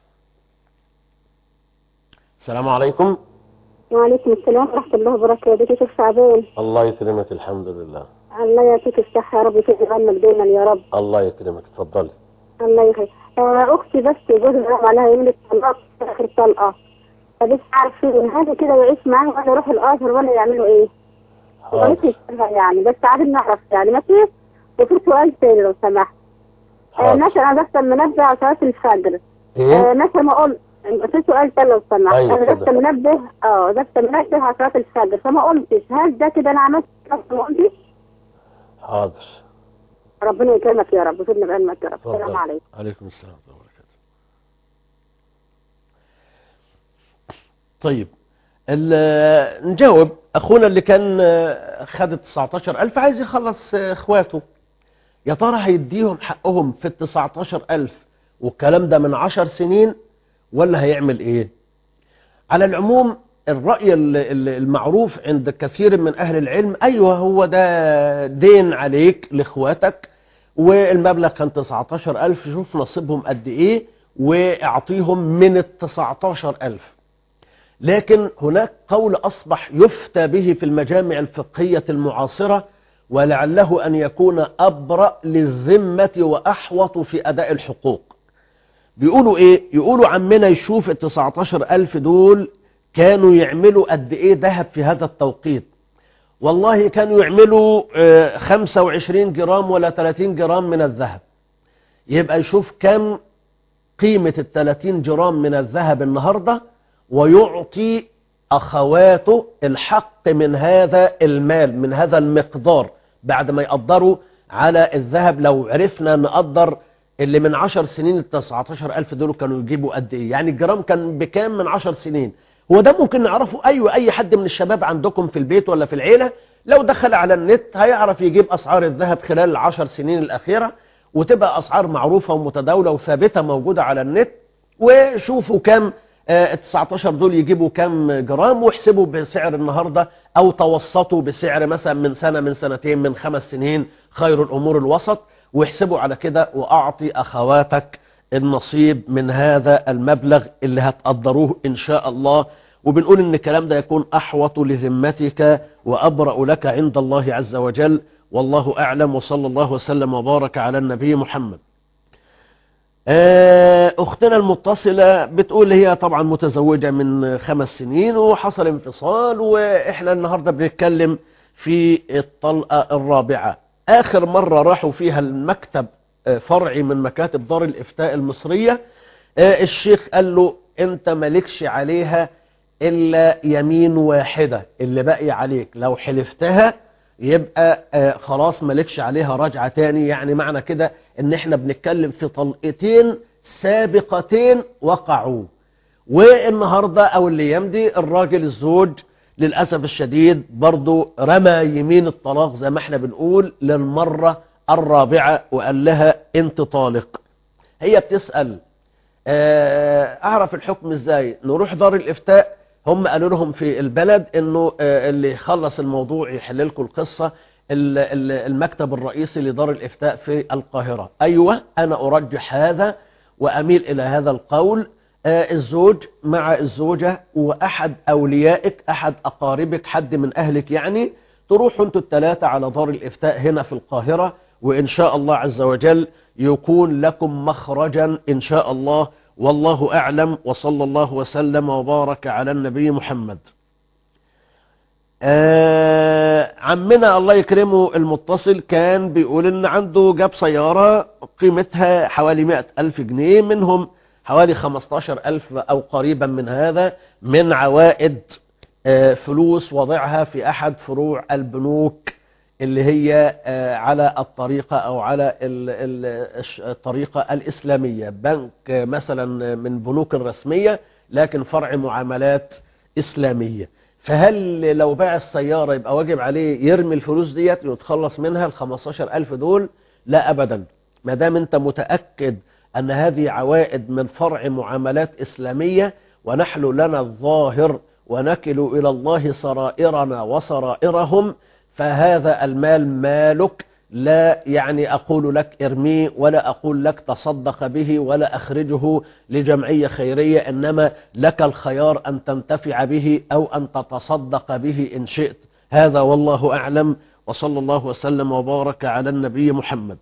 السلام عليكم وعليكم السلام ورحمة الله وبركاته يا شيخ شعبان الله يكرمك الحمد لله الله يعطيك الصحة يا رب ويكرم عنك دايما يا رب الله يكرمك اتفضلي الله يخليك آه، أختي بس جوزها رغم عليها يمين الطلاق في آخر طلقة فبس عارف إن هذا كده يعيش معاها ولا يروح الآخر ولا يعملوا إيه؟ وليس يشتغل يعني بس عايزين نعرف يعني ماشي وفي سؤال تاني لو سمحت آه، حاضر. مثلا أنا بس منبه على صلاة الفجر إيه؟ آه، مثلا ما أقول في سؤال تاني لو سمحت أيوة، أنا بس اتفضل. منبه اه بس منبه على صلاة الفجر فما قلتش هل ده كده أنا عملت نفس ما قلتش؟ حاضر ربنا يكرمك يا رب ويفيدنا بعلمك يا رب السلام اتفضل. عليكم عليكم السلام ورحمة الله وبركاته طيب ال- نجاوب اخونا اللي كان آه، خد 19000 عايز يخلص آه، اخواته يا ترى هيديهم حقهم في ال 19000 والكلام ده من 10 سنين ولا هيعمل ايه على العموم الرأي ال- ال- المعروف عند كثير من أهل العلم أيوة هو ده دين عليك لإخواتك والمبلغ كان 19000 شوف نصيبهم قد إيه واعطيهم من ال 19000 لكن هناك قول أصبح يفتى به في المجامع الفقهية المعاصرة ولعله أن يكون أبرأ للذمة وأحوط في أداء الحقوق بيقولوا ايه يقولوا عمنا يشوف ال 19000 دول كانوا يعملوا قد ايه ذهب في هذا التوقيت والله كانوا يعملوا آه، 25 جرام ولا 30 جرام من الذهب يبقى يشوف كم قيمة ال 30 جرام من الذهب النهاردة ويعطي أخواته الحق من هذا المال من هذا المقدار بعد ما يقدروا على الذهب لو عرفنا نقدر اللي من عشر سنين ال 19000 دول كانوا يجيبوا قد ايه يعني الجرام كان بكام من عشر سنين هو ده ممكن نعرفه ايوه اي حد من الشباب عندكم في البيت ولا في العيلة لو دخل على النت هيعرف يجيب اسعار الذهب خلال العشر سنين الاخيرة وتبقى اسعار معروفة ومتداولة وثابتة موجودة على النت وشوفوا كام آه، ال 19 دول يجيبوا كام جرام واحسبوا بسعر النهاردة او توسطوا بسعر مثلا من سنة من سنتين من خمس سنين خير الامور الوسط واحسبوا على كده واعطي اخواتك النصيب من هذا المبلغ اللي هتقدروه ان شاء الله وبنقول ان الكلام ده يكون احوط لذمتك وابرأ لك عند الله عز وجل والله اعلم وصلى الله وسلم وبارك على النبي محمد آه، اختنا المتصلة بتقول هي طبعا متزوجة من خمس سنين وحصل انفصال واحنا النهاردة بنتكلم في الطلقة الرابعة اخر مرة راحوا فيها المكتب آه، فرعي من مكاتب دار الافتاء المصرية آه، الشيخ قال له انت مالكش عليها الا يمين واحدة اللي باقي عليك لو حلفتها يبقى آه، خلاص مالكش عليها رجعة تاني يعني معنى كده ان احنا بنتكلم في طلقتين سابقتين وقعوا والنهاردة او اللي يمضي الراجل الزوج للأسف الشديد برضو رمى يمين الطلاق زي ما احنا بنقول للمرة الرابعة وقال لها انت طالق هي بتسأل آه، اعرف الحكم ازاي نروح دار الافتاء هم قالوا لهم في البلد انه آه، اللي يخلص الموضوع يحل لكم القصة ال- ال- المكتب الرئيسي لدار الافتاء في القاهرة ايوه انا ارجح هذا واميل الى هذا القول آه، الزوج مع الزوجة واحد اوليائك احد اقاربك حد من اهلك يعني تروحوا انتوا الثلاثة على دار الافتاء هنا في القاهرة وان شاء الله عز وجل يكون لكم مخرجا ان شاء الله والله اعلم وصلى الله وسلم وبارك على النبي محمد آه عمنا الله يكرمه المتصل كان بيقول ان عنده جاب سيارة قيمتها حوالي مئة ألف جنيه منهم حوالي خمستاشر ألف أو قريبا من هذا من عوائد آه فلوس وضعها في أحد فروع البنوك اللي هي آه على الطريقة أو على ال- ال- الش- الطريقة الإسلامية بنك آه، مثلا من بنوك الرسمية لكن فرع معاملات إسلامية فهل لو باع السيارة يبقى واجب عليه يرمي الفلوس ديت ويتخلص منها ال 15000 دول لا أبدا ما دام أنت متأكد أن هذه عوائد من فرع معاملات إسلامية ونحن لنا الظاهر ونكل إلى الله سرائرنا وسرائرهم فهذا المال مالك لا يعني أقول لك ارميه ولا أقول لك تصدق به ولا أخرجه لجمعية خيرية إنما لك الخيار أن تنتفع به أو أن تتصدق به إن شئت هذا والله أعلم وصلى الله وسلم وبارك على النبي محمد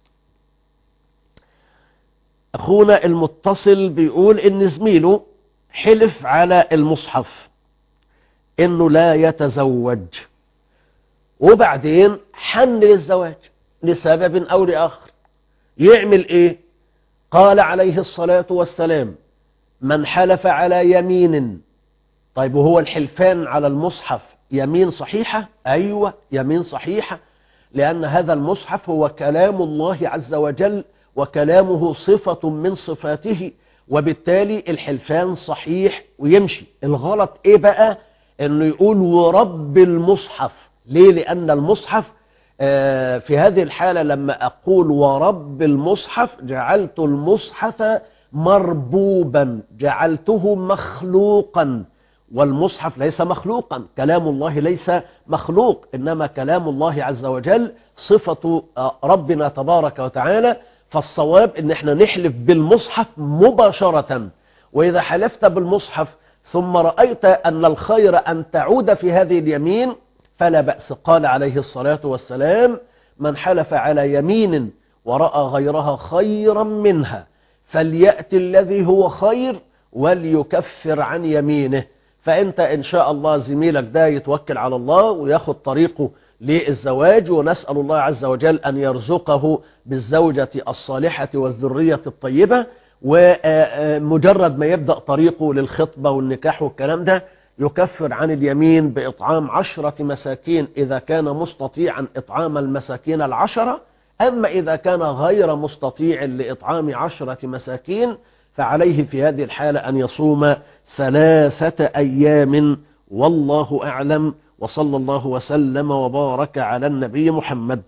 أخونا المتصل بيقول إن زميله حلف على المصحف إنه لا يتزوج وبعدين حن للزواج لسبب أو لآخر يعمل إيه قال عليه الصلاة والسلام من حلف على يمين طيب وهو الحلفان على المصحف يمين صحيحة أيوة يمين صحيحة لأن هذا المصحف هو كلام الله عز وجل وكلامه صفة من صفاته وبالتالي الحلفان صحيح ويمشي الغلط ايه بقى انه يقول ورب المصحف ليه لان المصحف آه في هذه الحالة لما اقول ورب المصحف جعلت المصحف مربوبا جعلته مخلوقا والمصحف ليس مخلوقا كلام الله ليس مخلوق إنما كلام الله عز وجل صفة ربنا تبارك وتعالى فالصواب ان احنا نحلف بالمصحف مباشرة واذا حلفت بالمصحف ثم رأيت ان الخير ان تعود في هذه اليمين فلا بأس قال عليه الصلاة والسلام من حلف على يمين ورأى غيرها خيرا منها فليأتي الذي هو خير وليكفر عن يمينه فانت ان شاء الله زميلك ده يتوكل على الله وياخد طريقه للزواج ونسأل الله عز وجل أن يرزقه بالزوجة الصالحة والذرية الطيبة ومجرد ما يبدأ طريقه للخطبة والنكاح والكلام ده يكفر عن اليمين بإطعام عشرة مساكين إذا كان مستطيعا إطعام المساكين العشرة أما إذا كان غير مستطيع لإطعام عشرة مساكين فعليه في هذه الحالة أن يصوم ثلاثة أيام والله أعلم وصلى الله وسلم وبارك على النبي محمد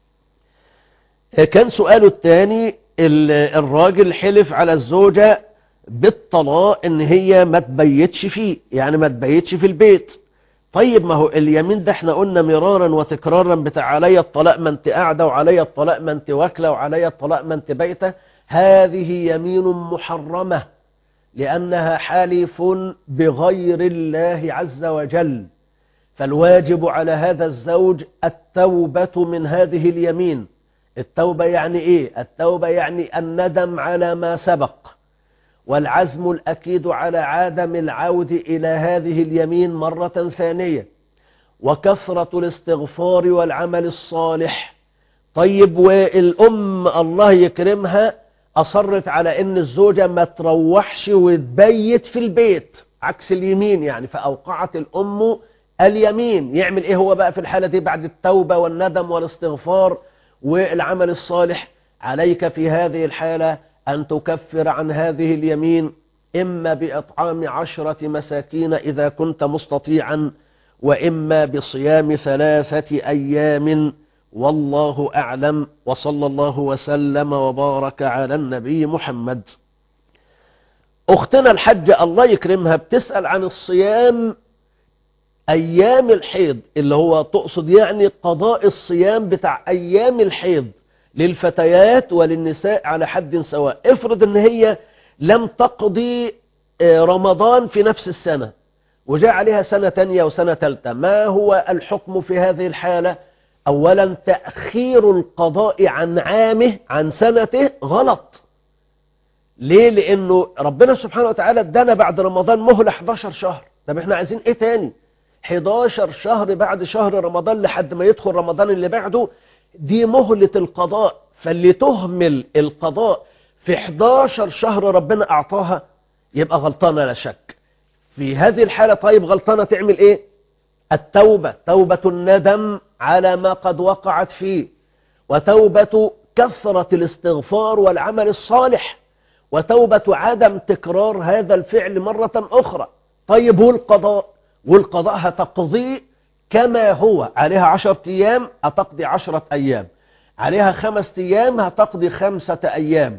كان سؤاله الثاني الراجل حلف على الزوجة بالطلاق ان هي ما تبيتش فيه يعني ما تبيتش في البيت طيب ما هو اليمين ده احنا قلنا مرارا وتكرارا بتاع علي الطلاق ما انت قاعدة وعلي الطلاق ما انت واكلة وعلي الطلاق ما انت بيتة هذه يمين محرمة لأنها حلف بغير الله عز وجل فالواجب على هذا الزوج التوبة من هذه اليمين التوبة يعني ايه التوبة يعني الندم على ما سبق والعزم الأكيد على عدم العود إلى هذه اليمين مرة ثانية وكثرة الاستغفار والعمل الصالح طيب والأم الله يكرمها أصرت على أن الزوجة ما تروحش وتبيت في البيت عكس اليمين يعني فأوقعت الأم اليمين يعمل ايه هو بقى في الحالة دي بعد التوبة والندم والاستغفار والعمل الصالح عليك في هذه الحالة أن تكفر عن هذه اليمين إما بإطعام عشرة مساكين إذا كنت مستطيعا وإما بصيام ثلاثة أيام والله أعلم وصلى الله وسلم وبارك على النبي محمد أختنا الحجة الله يكرمها بتسأل عن الصيام أيام الحيض اللي هو تقصد يعني قضاء الصيام بتاع أيام الحيض للفتيات وللنساء على حد سواء افرض ان هي لم تقضي رمضان في نفس السنة وجاء عليها سنة تانية وسنة تالتة ما هو الحكم في هذه الحالة اولا تأخير القضاء عن عامه عن سنته غلط ليه لانه ربنا سبحانه وتعالى ادانا بعد رمضان مهلة 11 شهر طب احنا عايزين ايه تاني 11 شهر بعد شهر رمضان لحد ما يدخل رمضان اللي بعده دي مهلة القضاء فاللي تهمل القضاء في 11 شهر ربنا أعطاها يبقى غلطانة لا شك في هذه الحالة طيب غلطانة تعمل إيه التوبة توبة الندم على ما قد وقعت فيه وتوبة كثرة الاستغفار والعمل الصالح وتوبة عدم تكرار هذا الفعل مرة أخرى طيب هو القضاء والقضاء هتقضيه كما هو عليها عشرة أيام هتقضي عشرة أيام عليها خمسة أيام هتقضي خمسة أيام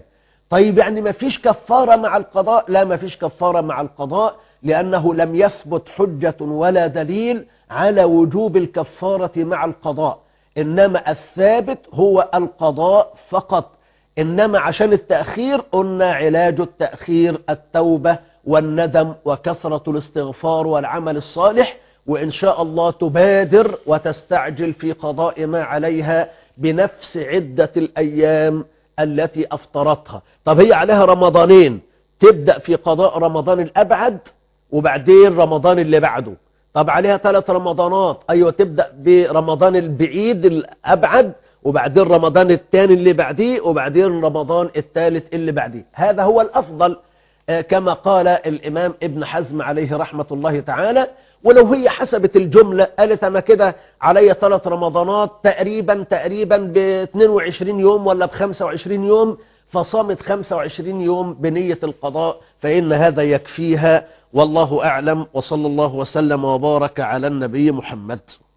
طيب يعني ما فيش كفارة مع القضاء لا ما فيش كفارة مع القضاء لأنه لم يثبت حجة ولا دليل على وجوب الكفارة مع القضاء إنما الثابت هو القضاء فقط إنما عشان التأخير قلنا علاج التأخير التوبة والندم وكثرة الاستغفار والعمل الصالح وإن شاء الله تبادر وتستعجل في قضاء ما عليها بنفس عدة الأيام التي أفطرتها طب هي عليها رمضانين تبدأ في قضاء رمضان الأبعد وبعدين رمضان اللي بعده طب عليها ثلاث رمضانات أيوة تبدأ برمضان البعيد الأبعد وبعدين رمضان الثاني اللي بعديه وبعدين رمضان الثالث اللي بعديه هذا هو الأفضل آه، كما قال الإمام ابن حزم عليه رحمة الله تعالى ولو هي حسبت الجملة قالت أنا كده علي ثلاث رمضانات تقريبا تقريبا ب 22 يوم ولا ب 25 يوم فصامت 25 يوم بنية القضاء فإن هذا يكفيها والله أعلم وصلى الله وسلم وبارك على النبي محمد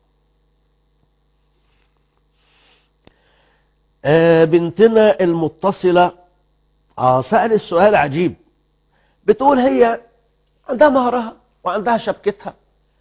آه بنتنا المتصلة آه سأل السؤال عجيب بتقول هي عندها مهرها وعندها شبكتها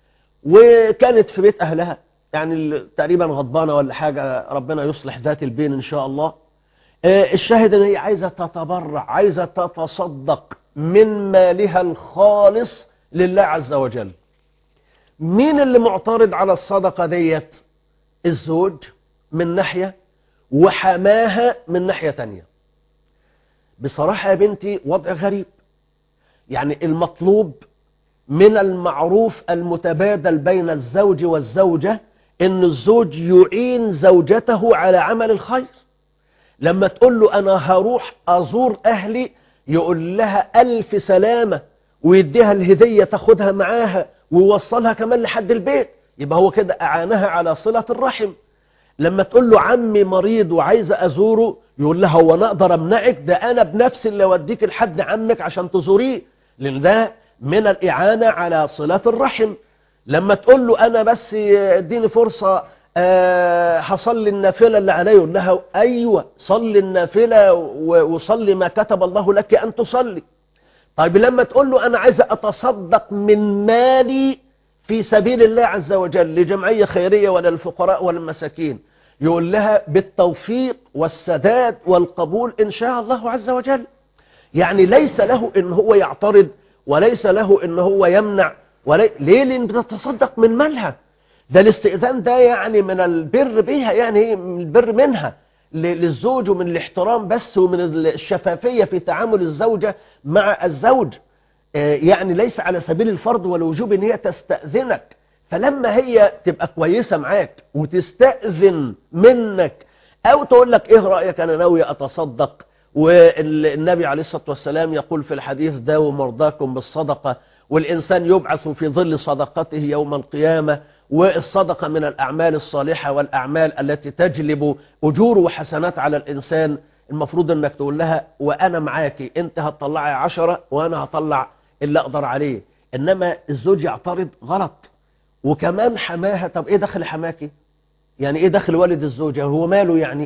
وكانت في بيت أهلها يعني ال- تقريبا غضبانة ولا حاجة ربنا يصلح ذات البين إن شاء الله آه، الشاهد ان هي عايزة تتبرع عايزة تتصدق من مالها الخالص لله عز وجل مين اللي معترض على الصدقة ديت الزوج من ناحية وحماها من ناحية تانية بصراحة يا بنتي وضع غريب يعني المطلوب من المعروف المتبادل بين الزوج والزوجة ان الزوج يعين زوجته على عمل الخير لما تقول له انا هروح ازور اهلي يقول لها الف سلامة ويديها الهدية تاخدها معاها ويوصلها كمان لحد البيت يبقى هو كده اعانها على صلة الرحم لما تقول له عمي مريض وعايزة ازوره يقول لها هو انا اقدر امنعك ده انا بنفسي اللي اوديك لحد عمك عشان تزوريه لان ده من الاعانة على صلة الرحم لما تقول له انا بس اديني فرصة أه هصلي النافلة اللي علي يقول لها ايوه صلي النافلة و- وصلي ما كتب الله لك ان تصلي طيب لما تقول له انا عايز اتصدق من مالي في سبيل الله عز وجل لجمعية خيرية ولا للفقراء ولا المساكين يقول لها بالتوفيق والسداد والقبول ان شاء الله عز وجل يعني ليس له ان هو يعترض وليس له ان هو يمنع ولي... ليه لان بتتصدق من مالها ده الاستئذان ده يعني من البر بها يعني إيه؟ من البر منها ل- للزوج ومن الاحترام بس ومن الشفافية في تعامل الزوجة مع الزوج آه، يعني ليس على سبيل الفرض والوجوب ان هي تستأذنك فلما هي تبقى كويسة معاك وتستأذن منك او تقول لك ايه رأيك انا ناوي اتصدق والنبي عليه الصلاة والسلام يقول في الحديث داووا مرضاكم بالصدقة والإنسان يبعث في ظل صدقته يوم القيامة والصدقة من الأعمال الصالحة والأعمال التي تجلب أجور وحسنات على الإنسان المفروض أنك تقول لها وأنا معاكي أنت هتطلعي عشرة وأنا هطلع اللي أقدر عليه إنما الزوج يعترض غلط وكمان حماها طب إيه دخل حماكي يعني إيه دخل والد الزوجة هو ماله يعني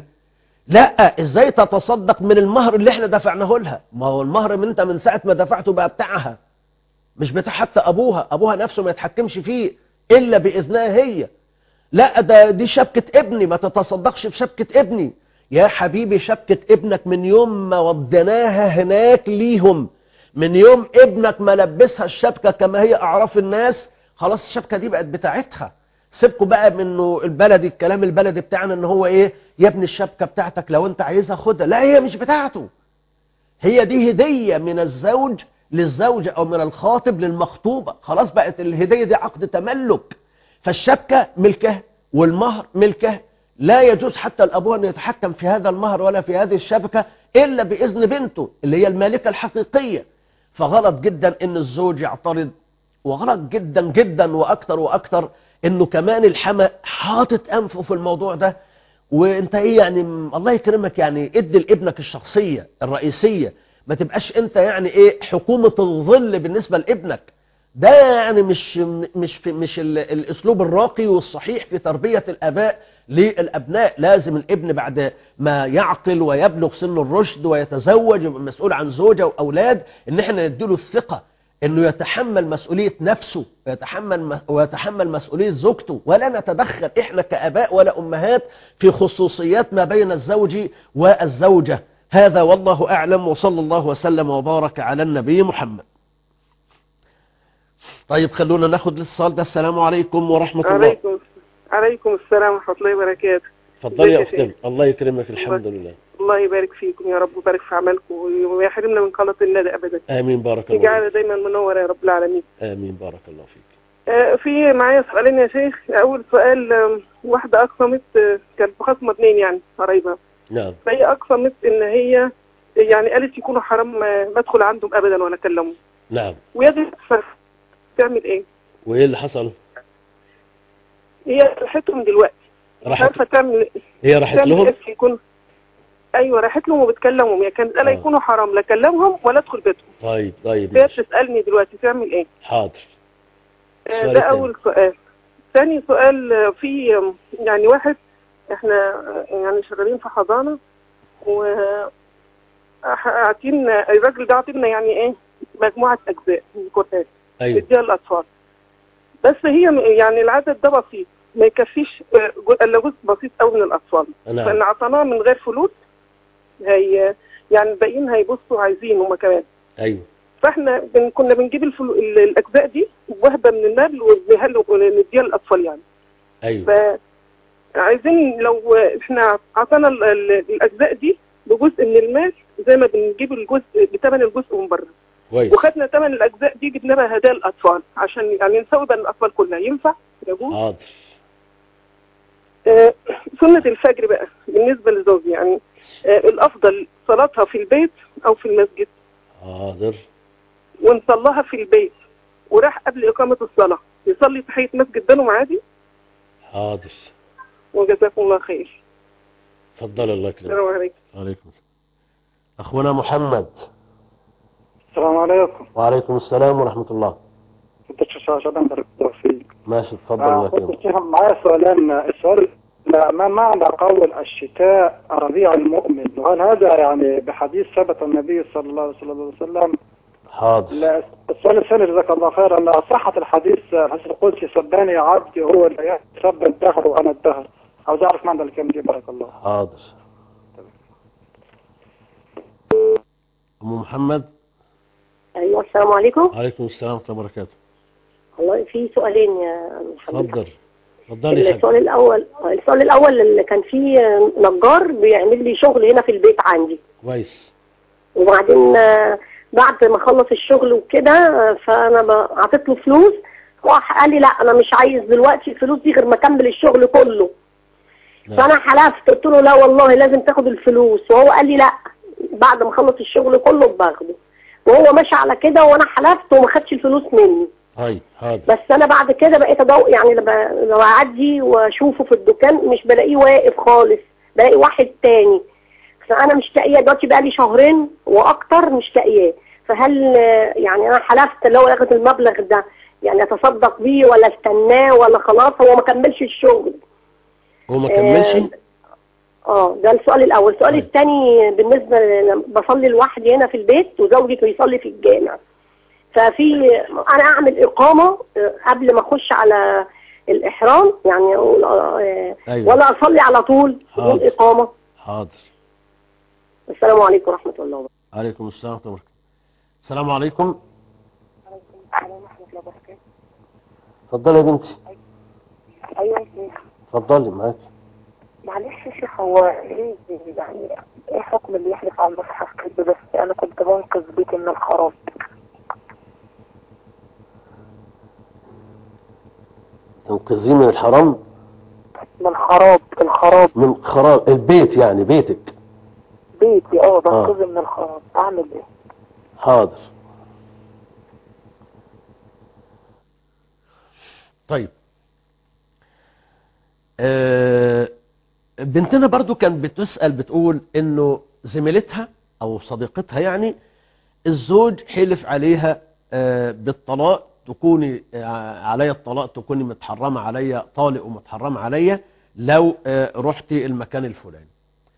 لا ازاي تتصدق من المهر اللي احنا دفعناه لها ما هو المهر من انت من ساعة ما دفعته بقى بتاعها مش بتاع حتى ابوها ابوها نفسه ما يتحكمش فيه الا باذنها هي لا ده دي شبكة ابني ما تتصدقش بشبكة ابني يا حبيبي شبكة ابنك من يوم ما وديناها هناك ليهم من يوم ابنك ما لبسها الشبكة كما هي اعراف الناس خلاص الشبكة دي بقت بتاعتها سيبكوا بقى منه البلدي الكلام البلدي بتاعنا ان هو ايه يا ابني الشبكة بتاعتك لو انت عايزها خدها لا هي مش بتاعته هي دي هدية من الزوج للزوجة او من الخاطب للمخطوبة خلاص بقت الهدية دي عقد تملك فالشبكة ملكه والمهر ملكه لا يجوز حتى الأبوة أن يتحكم في هذا المهر ولا في هذه الشبكة إلا بإذن بنته اللي هي المالكة الحقيقية فغلط جدا أن الزوج يعترض وغلط جدا جدا وأكثر وأكثر أنه كمان الحما حاطط أنفه في الموضوع ده وانت ايه يعني م- الله يكرمك يعني ادي لابنك الشخصية الرئيسية ما تبقاش انت يعني ايه حكومة الظل بالنسبة لابنك ده يعني مش مش في مش ال- الاسلوب الراقي والصحيح في تربية الاباء للأبناء لازم الابن بعد ما يعقل ويبلغ سن الرشد ويتزوج ويبقى مسؤول عن زوجة وأولاد إن احنا نديله الثقة انه يتحمل مسؤولية نفسه ويتحمل, ويتحمل مسؤولية زوجته ولا نتدخل احنا كأباء ولا أمهات في خصوصيات ما بين الزوج والزوجة هذا والله أعلم وصلى الله وسلم وبارك على النبي محمد طيب خلونا ناخد الاتصال ده السلام عليكم ورحمة الله عليكم عليكم السلام ورحمة الله وبركاته اتفضلي يا ازيك يا أختنا الله يكرمك الحمد لله الله يبارك فيكم يا رب ويبارك في عملكم ويحرمنا من قناة الندى أبدا آمين بارك الله يجعل دايما منور يا رب العالمين آمين بارك الله فيك آه، في معايا سؤالين يا شيخ أول سؤال آم، واحدة أقسمت آه، كانت بخصمة اتنين يعني قريبة نعم فهي أقسمت إن هي يعني قالت يكونوا حرام آه، ما أدخل عندهم أبدا ولا أكلمهم نعم ويجب تعمل إيه؟ وإيه اللي حصل هي راحتهم دلوقتي مش راحت عارفة تعمل هي راحت تعمل لهم إيه في يكون ايوه راحت لهم وبتكلمهم هي كانت قال آه. يكونوا حرام لا اكلمهم ولا ادخل بيتهم طيب طيب هي ماشي. بتسالني دلوقتي تعمل ايه حاضر آه، السؤال ده التاني. اول سؤال ثاني سؤال آه، في آم، يعني واحد احنا آه، يعني شغالين في حضانه و اعطينا الراجل ده عطينا يعني ايه مجموعه اجزاء من القران أيوه نديها للاطفال بس هي م- يعني العدد ده بسيط ما يكفيش آه، جو- الا جزء بسيط قوي من الاطفال نعم. فان اعطيناه من غير فلوس هي يعني الباقيين هيبصوا عايزين هما كمان أيوه فاحنا بن كنا بنجيب الفلو... ال- الاجزاء دي وهبه من المال ونديها له- ونديها للاطفال يعني أيوه فعايزين لو احنا عطانا ال- ال- الاجزاء دي بجزء من المال زي ما بنجيب الجزء بثمن الجزء من بره كويس وخدنا ثمن الاجزاء دي جبنا بها هدايا للاطفال عشان يعني نسوي بين الاطفال كلها ينفع يجوز حاضر آه، سنة الفجر بقى بالنسبة لزوجي يعني آه، الأفضل صلاتها في البيت أو في المسجد حاضر ونصلها في البيت وراح قبل إقامة الصلاة يصلي تحية مسجد بنو عادي حاضر وجزاكم الله خير تفضل الله يكرمك السلام عليكم عليكم السلام أخونا محمد السلام عليكم وعليكم السلام ورحمة الله كنت شاشة بارك الله فيك ماشي تفضل الله آه، يكرمك كنت فيها معايا سؤالين السؤال لا، ما معنى قول الشتاء ربيع المؤمن وهل هذا يعني بحديث ثبت النبي صلى الله عليه وسلم حاضر لا، السؤال الثاني جزاك الله خيرا أن صحة الحديث الحديث القدسي سباني عبدي هو اللي سب الدهر وأنا الدهر عاوز أعرف معنى الكلمة دي بارك الله حاضر أم محمد ايوه السلام عليكم عليكم السلام ورحمة الله وبركاته والله في سؤالين يا حبيبي تفضل تفضلي يا حبيبي السؤال الاول السؤال الاول اللي كان فيه نجار بيعمل لي شغل هنا في البيت عندي كويس وبعدين آه، بعد ما خلص الشغل وكده آه، فانا ب- اعطيت له فلوس راح قال لي لا انا مش عايز دلوقتي الفلوس دي غير ما اكمل الشغل كله فانا حلفت قلت له لا والله لازم تاخد الفلوس وهو قال لي لا بعد ما خلص الشغل كله باخده وهو ماشي على كده وانا حلفت وما خدش الفلوس مني طيب حاضر بس انا بعد كده بقيت ادور يعني لما لو اعدي واشوفه في الدكان مش بلاقيه واقف خالص بلاقي واحد تاني فانا مش لاقيه دلوقتي بقى لي شهرين واكتر مش لاقياه فهل آه، يعني انا حلفت لو ياخد المبلغ ده يعني اتصدق بيه ولا استناه ولا خلاص هو ما كملش الشغل هو ما كملش اه ده السؤال الاول السؤال الثاني بالنسبه ل- بصلي لوحدي هنا في البيت وزوجي بيصلي في الجامع ففي انا اعمل اقامه آه، قبل ما اخش على الاحرام يعني أقول آه، أيوة. ولا اصلي على طول بدون حاضر. اقامه حاضر السلام عليكم ورحمه الله وبركاته عليكم السلام ورحمة الله وبركاته السلام عليكم اتفضلي يا بنتي ايوه يا شيخ اتفضلي معاك معلش يا شيخ هو ايه يعني ايه حكم اللي يحلف على المصحف كده بس انا كنت بنقذ بيتي من الخراب تنقذيه من الحرام من الخراب الخراب من خراب البيت يعني بيتك بيتي اه بنقذه من الخراب اعمل ايه حاضر طيب آه بنتنا برضو كانت بتسأل بتقول انه زميلتها او صديقتها يعني الزوج حلف عليها آه بالطلاق تكوني آه عليا الطلاق تكوني متحرمة عليا طالق ومتحرمة عليا لو آه، رحت المكان الفلاني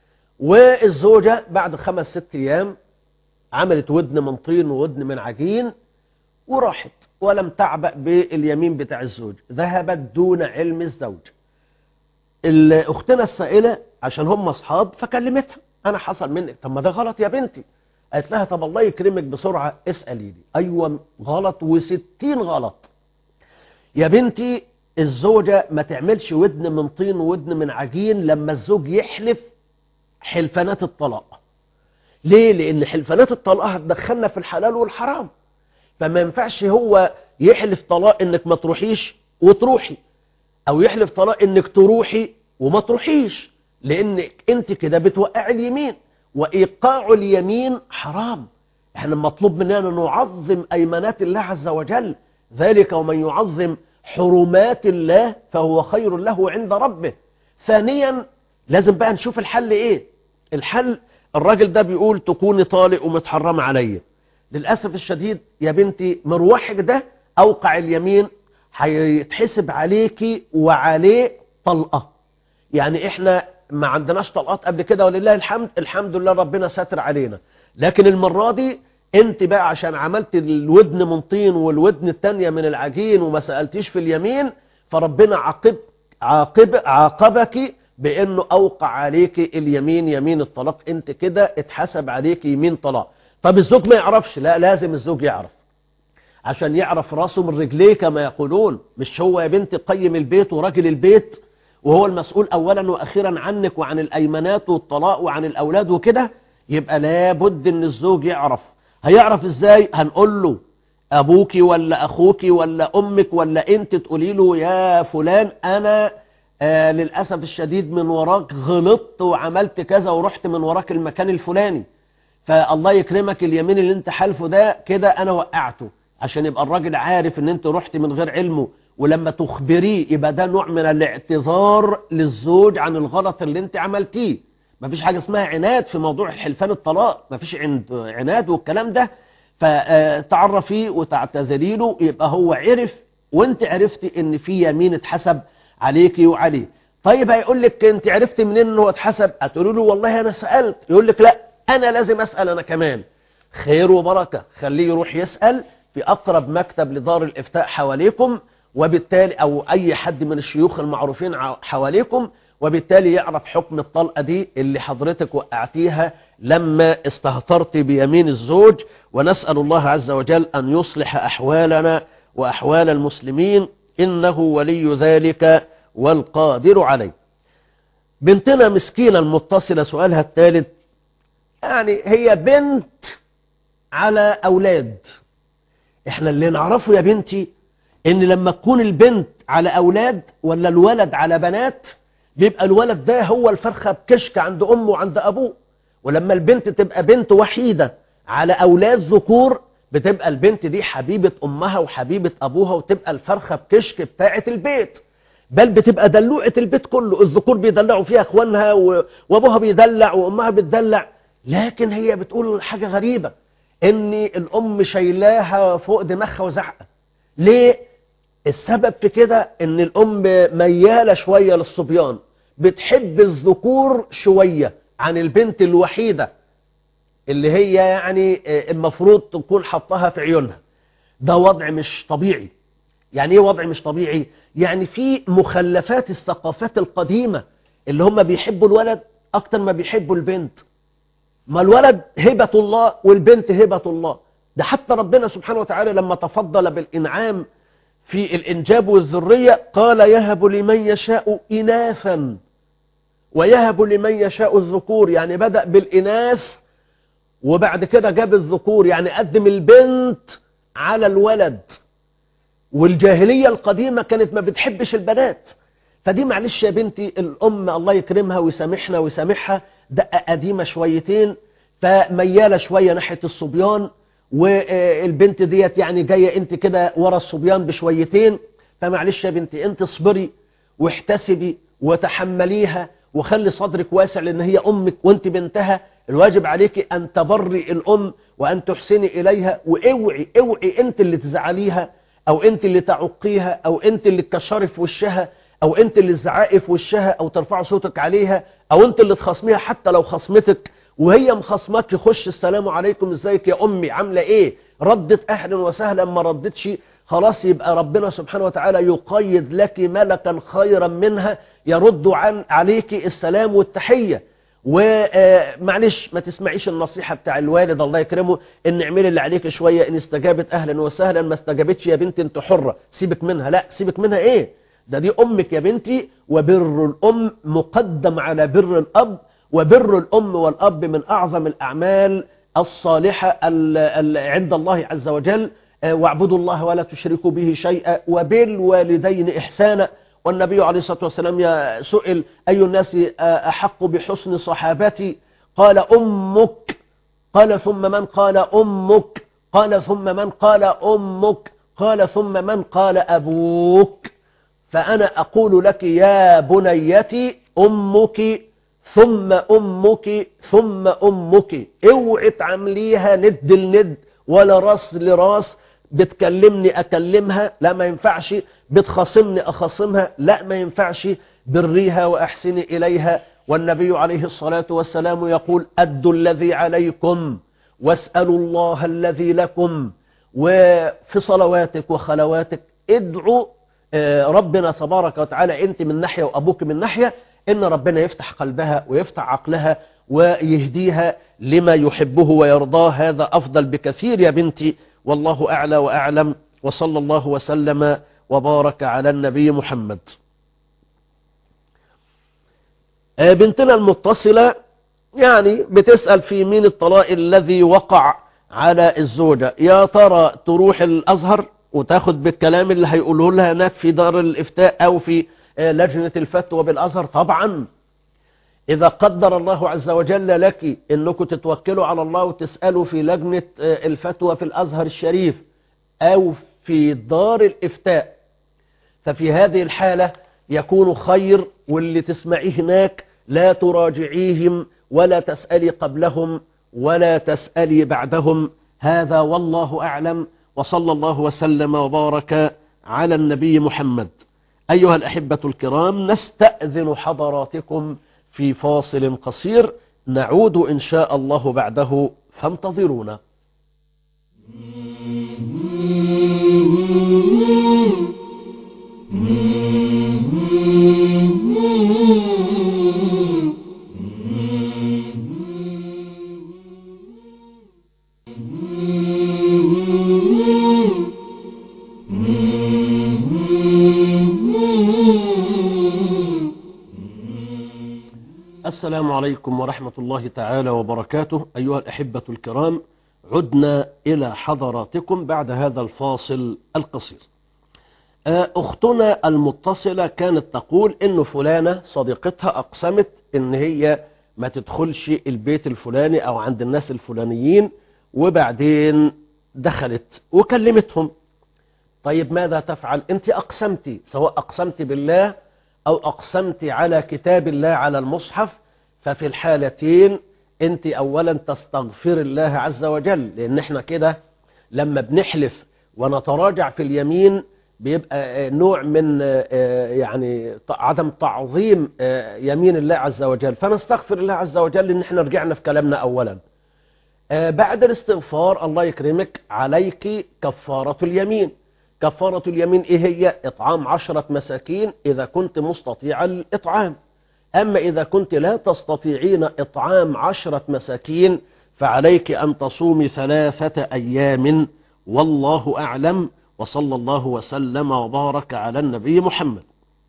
والزوجة بعد خمس ست أيام عملت ودن من طين وودن من عجين وراحت ولم تعبأ باليمين بتاع الزوج ذهبت دون علم الزوج ال- اختنا السائلة عشان هم اصحاب فكلمتها انا حصل منك طب ما ده غلط يا بنتي قالت لها طب الله يكرمك بسرعة اسألي لي ايوه غلط وستين غلط يا بنتي الزوجة ما تعملش ودن من طين وودن من عجين لما الزوج يحلف حلفانات الطلاق ليه لان حلفانات الطلاق هتدخلنا في الحلال والحرام فما ينفعش هو يحلف طلاق انك ما تروحيش وتروحي او يحلف طلاق انك تروحي وما تروحيش لانك انت كده بتوقع اليمين وايقاع اليمين حرام احنا مطلوب مننا نعظم ايمانات الله عز وجل ذلك ومن يعظم حرمات الله فهو خير له عند ربه ثانيا لازم بقى نشوف الحل ايه الحل الراجل ده بيقول تكوني طالق ومتحرم عليا للأسف الشديد يا بنتي مروحك ده أوقع اليمين هيتحسب عليكي وعليه طلقة يعني احنا ما عندناش طلقات قبل كده ولله الحمد الحمد لله ربنا ساتر علينا لكن المرة دي انت بقى عشان عملت الودن من طين والودن التانية من العجين وما سألتيش في اليمين فربنا عاقب عاقب عاقبك بانه اوقع عليك اليمين يمين الطلاق انت كده اتحسب عليك يمين طلاق طب الزوج ما يعرفش لا لازم الزوج يعرف عشان يعرف راسه من رجليه كما يقولون مش هو يا بنت قيم البيت وراجل البيت وهو المسؤول اولا واخيرا عنك وعن الايمانات والطلاق وعن الاولاد وكده يبقى لابد ان الزوج يعرف هيعرف ازاي هنقول له ابوك ولا اخوك ولا امك ولا انت تقولي له يا فلان انا آه للاسف الشديد من وراك غلطت وعملت كذا ورحت من وراك المكان الفلاني فالله يكرمك اليمين اللي انت حالفه ده كده انا وقعته عشان يبقى الراجل عارف ان انت رحت من غير علمه ولما تخبريه يبقى ده نوع من الاعتذار للزوج عن الغلط اللي انت عملتيه مفيش حاجة اسمها عناد في موضوع الحلفان الطلاق مفيش عند عناد والكلام ده فتعرفيه وتعتذري له يبقى هو عرف وانت عرفتي ان في يمين اتحسب عليكي وعليه طيب هيقول لك انت عرفتي منين انه اتحسب هتقولي له والله انا سألت يقول لك لا انا لازم اسأل انا كمان خير وبركة خليه يروح يسأل في اقرب مكتب لدار الافتاء حواليكم وبالتالي او اي حد من الشيوخ المعروفين حواليكم وبالتالي يعرف حكم الطلقة دي اللي حضرتك وقعتيها لما استهترت بيمين الزوج ونسأل الله عز وجل أن يصلح أحوالنا وأحوال المسلمين إنه ولي ذلك والقادر عليه بنتنا مسكينة المتصلة سؤالها الثالث يعني هي بنت على أولاد احنا اللي نعرفه يا بنتي ان لما تكون البنت على أولاد ولا الولد على بنات بيبقى الولد ده هو الفرخة بكشك عند أمه وعند أبوه ولما البنت تبقى بنت وحيدة على أولاد ذكور بتبقى البنت دي حبيبة أمها وحبيبة أبوها وتبقى الفرخة بكشك بتاعة البيت بل بتبقى دلوعة البيت كله الذكور بيدلعوا فيها اخوانها و... وابوها بيدلع وامها بتدلع لكن هي بتقول حاجة غريبة ان الام شايلاها فوق دماغها وزعقة ليه السبب في كده ان الام ميالة شوية للصبيان بتحب الذكور شوية عن البنت الوحيدة اللي هي يعني المفروض تكون حطها في عيونها ده وضع مش طبيعي يعني ايه وضع مش طبيعي يعني في مخلفات الثقافات القديمة اللي هم بيحبوا الولد اكتر ما بيحبوا البنت ما الولد هبة الله والبنت هبة الله ده حتى ربنا سبحانه وتعالى لما تفضل بالإنعام في الإنجاب والذرية قال يهب لمن يشاء إناثا ويهب لمن يشاء الذكور يعني بدأ بالإناث وبعد كده جاب الذكور يعني قدم البنت على الولد والجاهلية القديمة كانت ما بتحبش البنات فدي معلش يا بنتي الأم الله يكرمها ويسامحنا ويسامحها دقة قديمة شويتين فميالة شوية ناحية الصبيان والبنت ديت يعني جاية انت كده ورا الصبيان بشويتين فمعلش يا بنتي انت اصبري واحتسبي وتحمليها وخلي صدرك واسع لان هي امك وانت بنتها الواجب عليك ان تبري الام وان تحسني اليها واوعي اوعي انت اللي تزعليها او انت اللي تعقيها او انت اللي تكشري في وشها او انت اللي تزعقي في وشها او ترفع صوتك عليها او انت اللي تخاصميها حتى لو خصمتك وهي مخصمك يخش السلام عليكم ازيك يا امي عامله ايه ردت اهلا وسهلا ما ردتش خلاص يبقى ربنا سبحانه وتعالى يقيد لك ملكا خيرا منها يرد عن عليك السلام والتحيه ومعلش ما تسمعيش النصيحة بتاع الوالد الله يكرمه ان اعملي اللي عليك شوية ان استجابت اهلا وسهلا ما استجابتش يا بنتي انت حرة سيبك منها لا سيبك منها ايه ده دي امك يا بنتي وبر الام مقدم على بر الاب وبر الام والاب من اعظم الاعمال الصالحة ال- ال- عند الله عز وجل آه، واعبدوا الله ولا تشركوا به شيئا وبالوالدين احسانا والنبي عليه الصلاة والسلام يا- سئل أي الناس آه، أحق بحسن صحابتي قال أمك قال ثم من قال أمك قال ثم من قال أمك قال ثم من قال أبوك فأنا أقول لك يا بنيتي أمك ثم أمك ثم أمك اوعي تعمليها ند لند ولا راس لراس بتكلمني أكلمها لا ما ينفعش بتخاصمني أخاصمها لا ما ينفعش بريها وأحسني إليها والنبي عليه الصلاة والسلام يقول أدوا الذي عليكم واسألوا الله الذي لكم وفي صلواتك وخلواتك ادعوا آه، ربنا تبارك وتعالى انت من ناحية وابوك من ناحية ان ربنا يفتح قلبها ويفتح عقلها ويهديها لما يحبه ويرضاه هذا افضل بكثير يا بنتي والله اعلى واعلم وصلى الله وسلم وبارك على النبي محمد آه، بنتنا المتصلة يعني بتسأل في مين الطلاق الذي وقع على الزوجة يا ترى تروح الأزهر وتاخد بالكلام اللي هيقوله لها هناك في دار الإفتاء أو في آه، لجنة الفتوى بالأزهر طبعا إذا قدر الله عز وجل لك أنكم تتوكلوا على الله وتسألوا في لجنة آه، الفتوى في الأزهر الشريف أو في دار الإفتاء ففي هذه الحالة يكون خير واللي تسمعيه هناك لا تراجعيهم ولا تسألي قبلهم ولا تسألي بعدهم هذا والله أعلم وصلى الله وسلم وبارك على النبي محمد أيها الأحبة الكرام نستأذن حضراتكم في فاصل قصير نعود إن شاء الله بعده فانتظرونا السلام عليكم ورحمة الله تعالى وبركاته أيها الأحبة الكرام عدنا إلى حضراتكم بعد هذا الفاصل القصير آه، أختنا المتصلة كانت تقول إن فلانة صديقتها أقسمت إن هي ما تدخلش البيت الفلاني أو عند الناس الفلانيين وبعدين دخلت وكلمتهم طيب ماذا تفعل أنت أقسمتي سواء أقسمت بالله أو أقسمت على كتاب الله على المصحف ففي الحالتين أنت أولا تستغفر الله عز وجل لأن احنا كده لما بنحلف ونتراجع في اليمين بيبقى آه، نوع من آه، آه، يعني ط- عدم تعظيم آه، يمين الله عز وجل فنستغفر الله عز وجل ان احنا رجعنا في كلامنا اولا آه، بعد الاستغفار الله يكرمك عليك كفارة اليمين كفارة اليمين ايه هي اطعام عشرة مساكين اذا كنت مستطيع الاطعام اما اذا كنت لا تستطيعين اطعام عشرة مساكين فعليك ان تصومي ثلاثة ايام والله اعلم وصلى الله وسلم وبارك على النبي محمد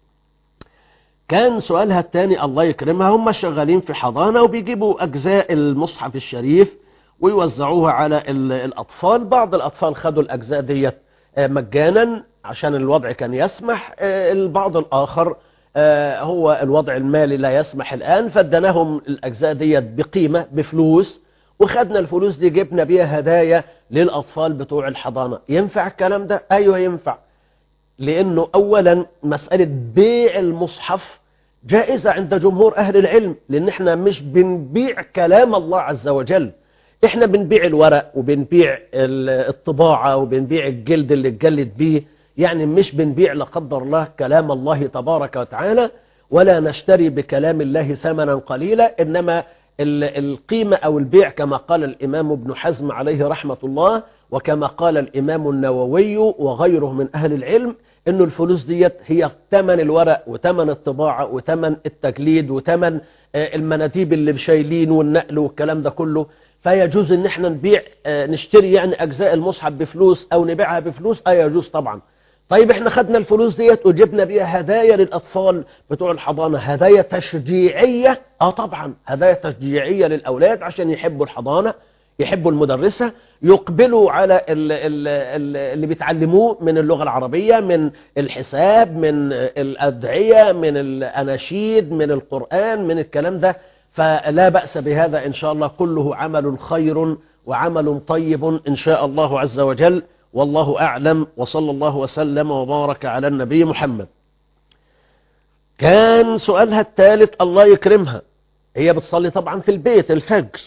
كان سؤالها الثاني الله يكرمها هم شغالين في حضانة وبيجيبوا أجزاء المصحف الشريف ويوزعوها على ال- الأطفال بعض الأطفال خدوا الأجزاء ديت آه، مجانا عشان الوضع كان يسمح آه، البعض الآخر آه، هو الوضع المالي لا يسمح الآن فادناهم الأجزاء ديت بقيمة بفلوس وخدنا الفلوس دي جبنا بيها هدايا للأطفال بتوع الحضانة ينفع الكلام ده؟ أيوه ينفع لأنه أولا مسألة بيع المصحف جائزة عند جمهور أهل العلم لأن احنا مش بنبيع كلام الله عز وجل احنا بنبيع الورق وبنبيع ال- الطباعة وبنبيع الجلد اللي اتجلد بيه يعني مش بنبيع لا قدر الله كلام الله تبارك وتعالى ولا نشتري بكلام الله ثمنا قليلا إنما ال- القيمة أو البيع كما قال الإمام ابن حزم عليه رحمة الله وكما قال الإمام النووي وغيره من أهل العلم إنه الفلوس ديت هي ثمن الورق وثمن الطباعة وثمن التجليد وثمن آه، المناديب اللي شايلين والنقل والكلام ده كله فيجوز ان احنا نبيع آه، نشتري يعني اجزاء المصحف بفلوس او نبيعها بفلوس اه يجوز طبعا طيب احنا خدنا الفلوس ديت وجبنا بيها هدايا للاطفال بتوع الحضانه هدايا تشجيعيه اه طبعا هدايا تشجيعيه للاولاد عشان يحبوا الحضانه يحبوا المدرسه يقبلوا على ال- ال- ال- اللي بيتعلموه من اللغه العربيه من الحساب من الادعيه من الاناشيد من القران من الكلام ده فلا باس بهذا ان شاء الله كله عمل خير وعمل طيب ان شاء الله عز وجل والله أعلم وصلى الله وسلم وبارك على النبي محمد كان سؤالها الثالث الله يكرمها هي بتصلي طبعا في البيت الفجر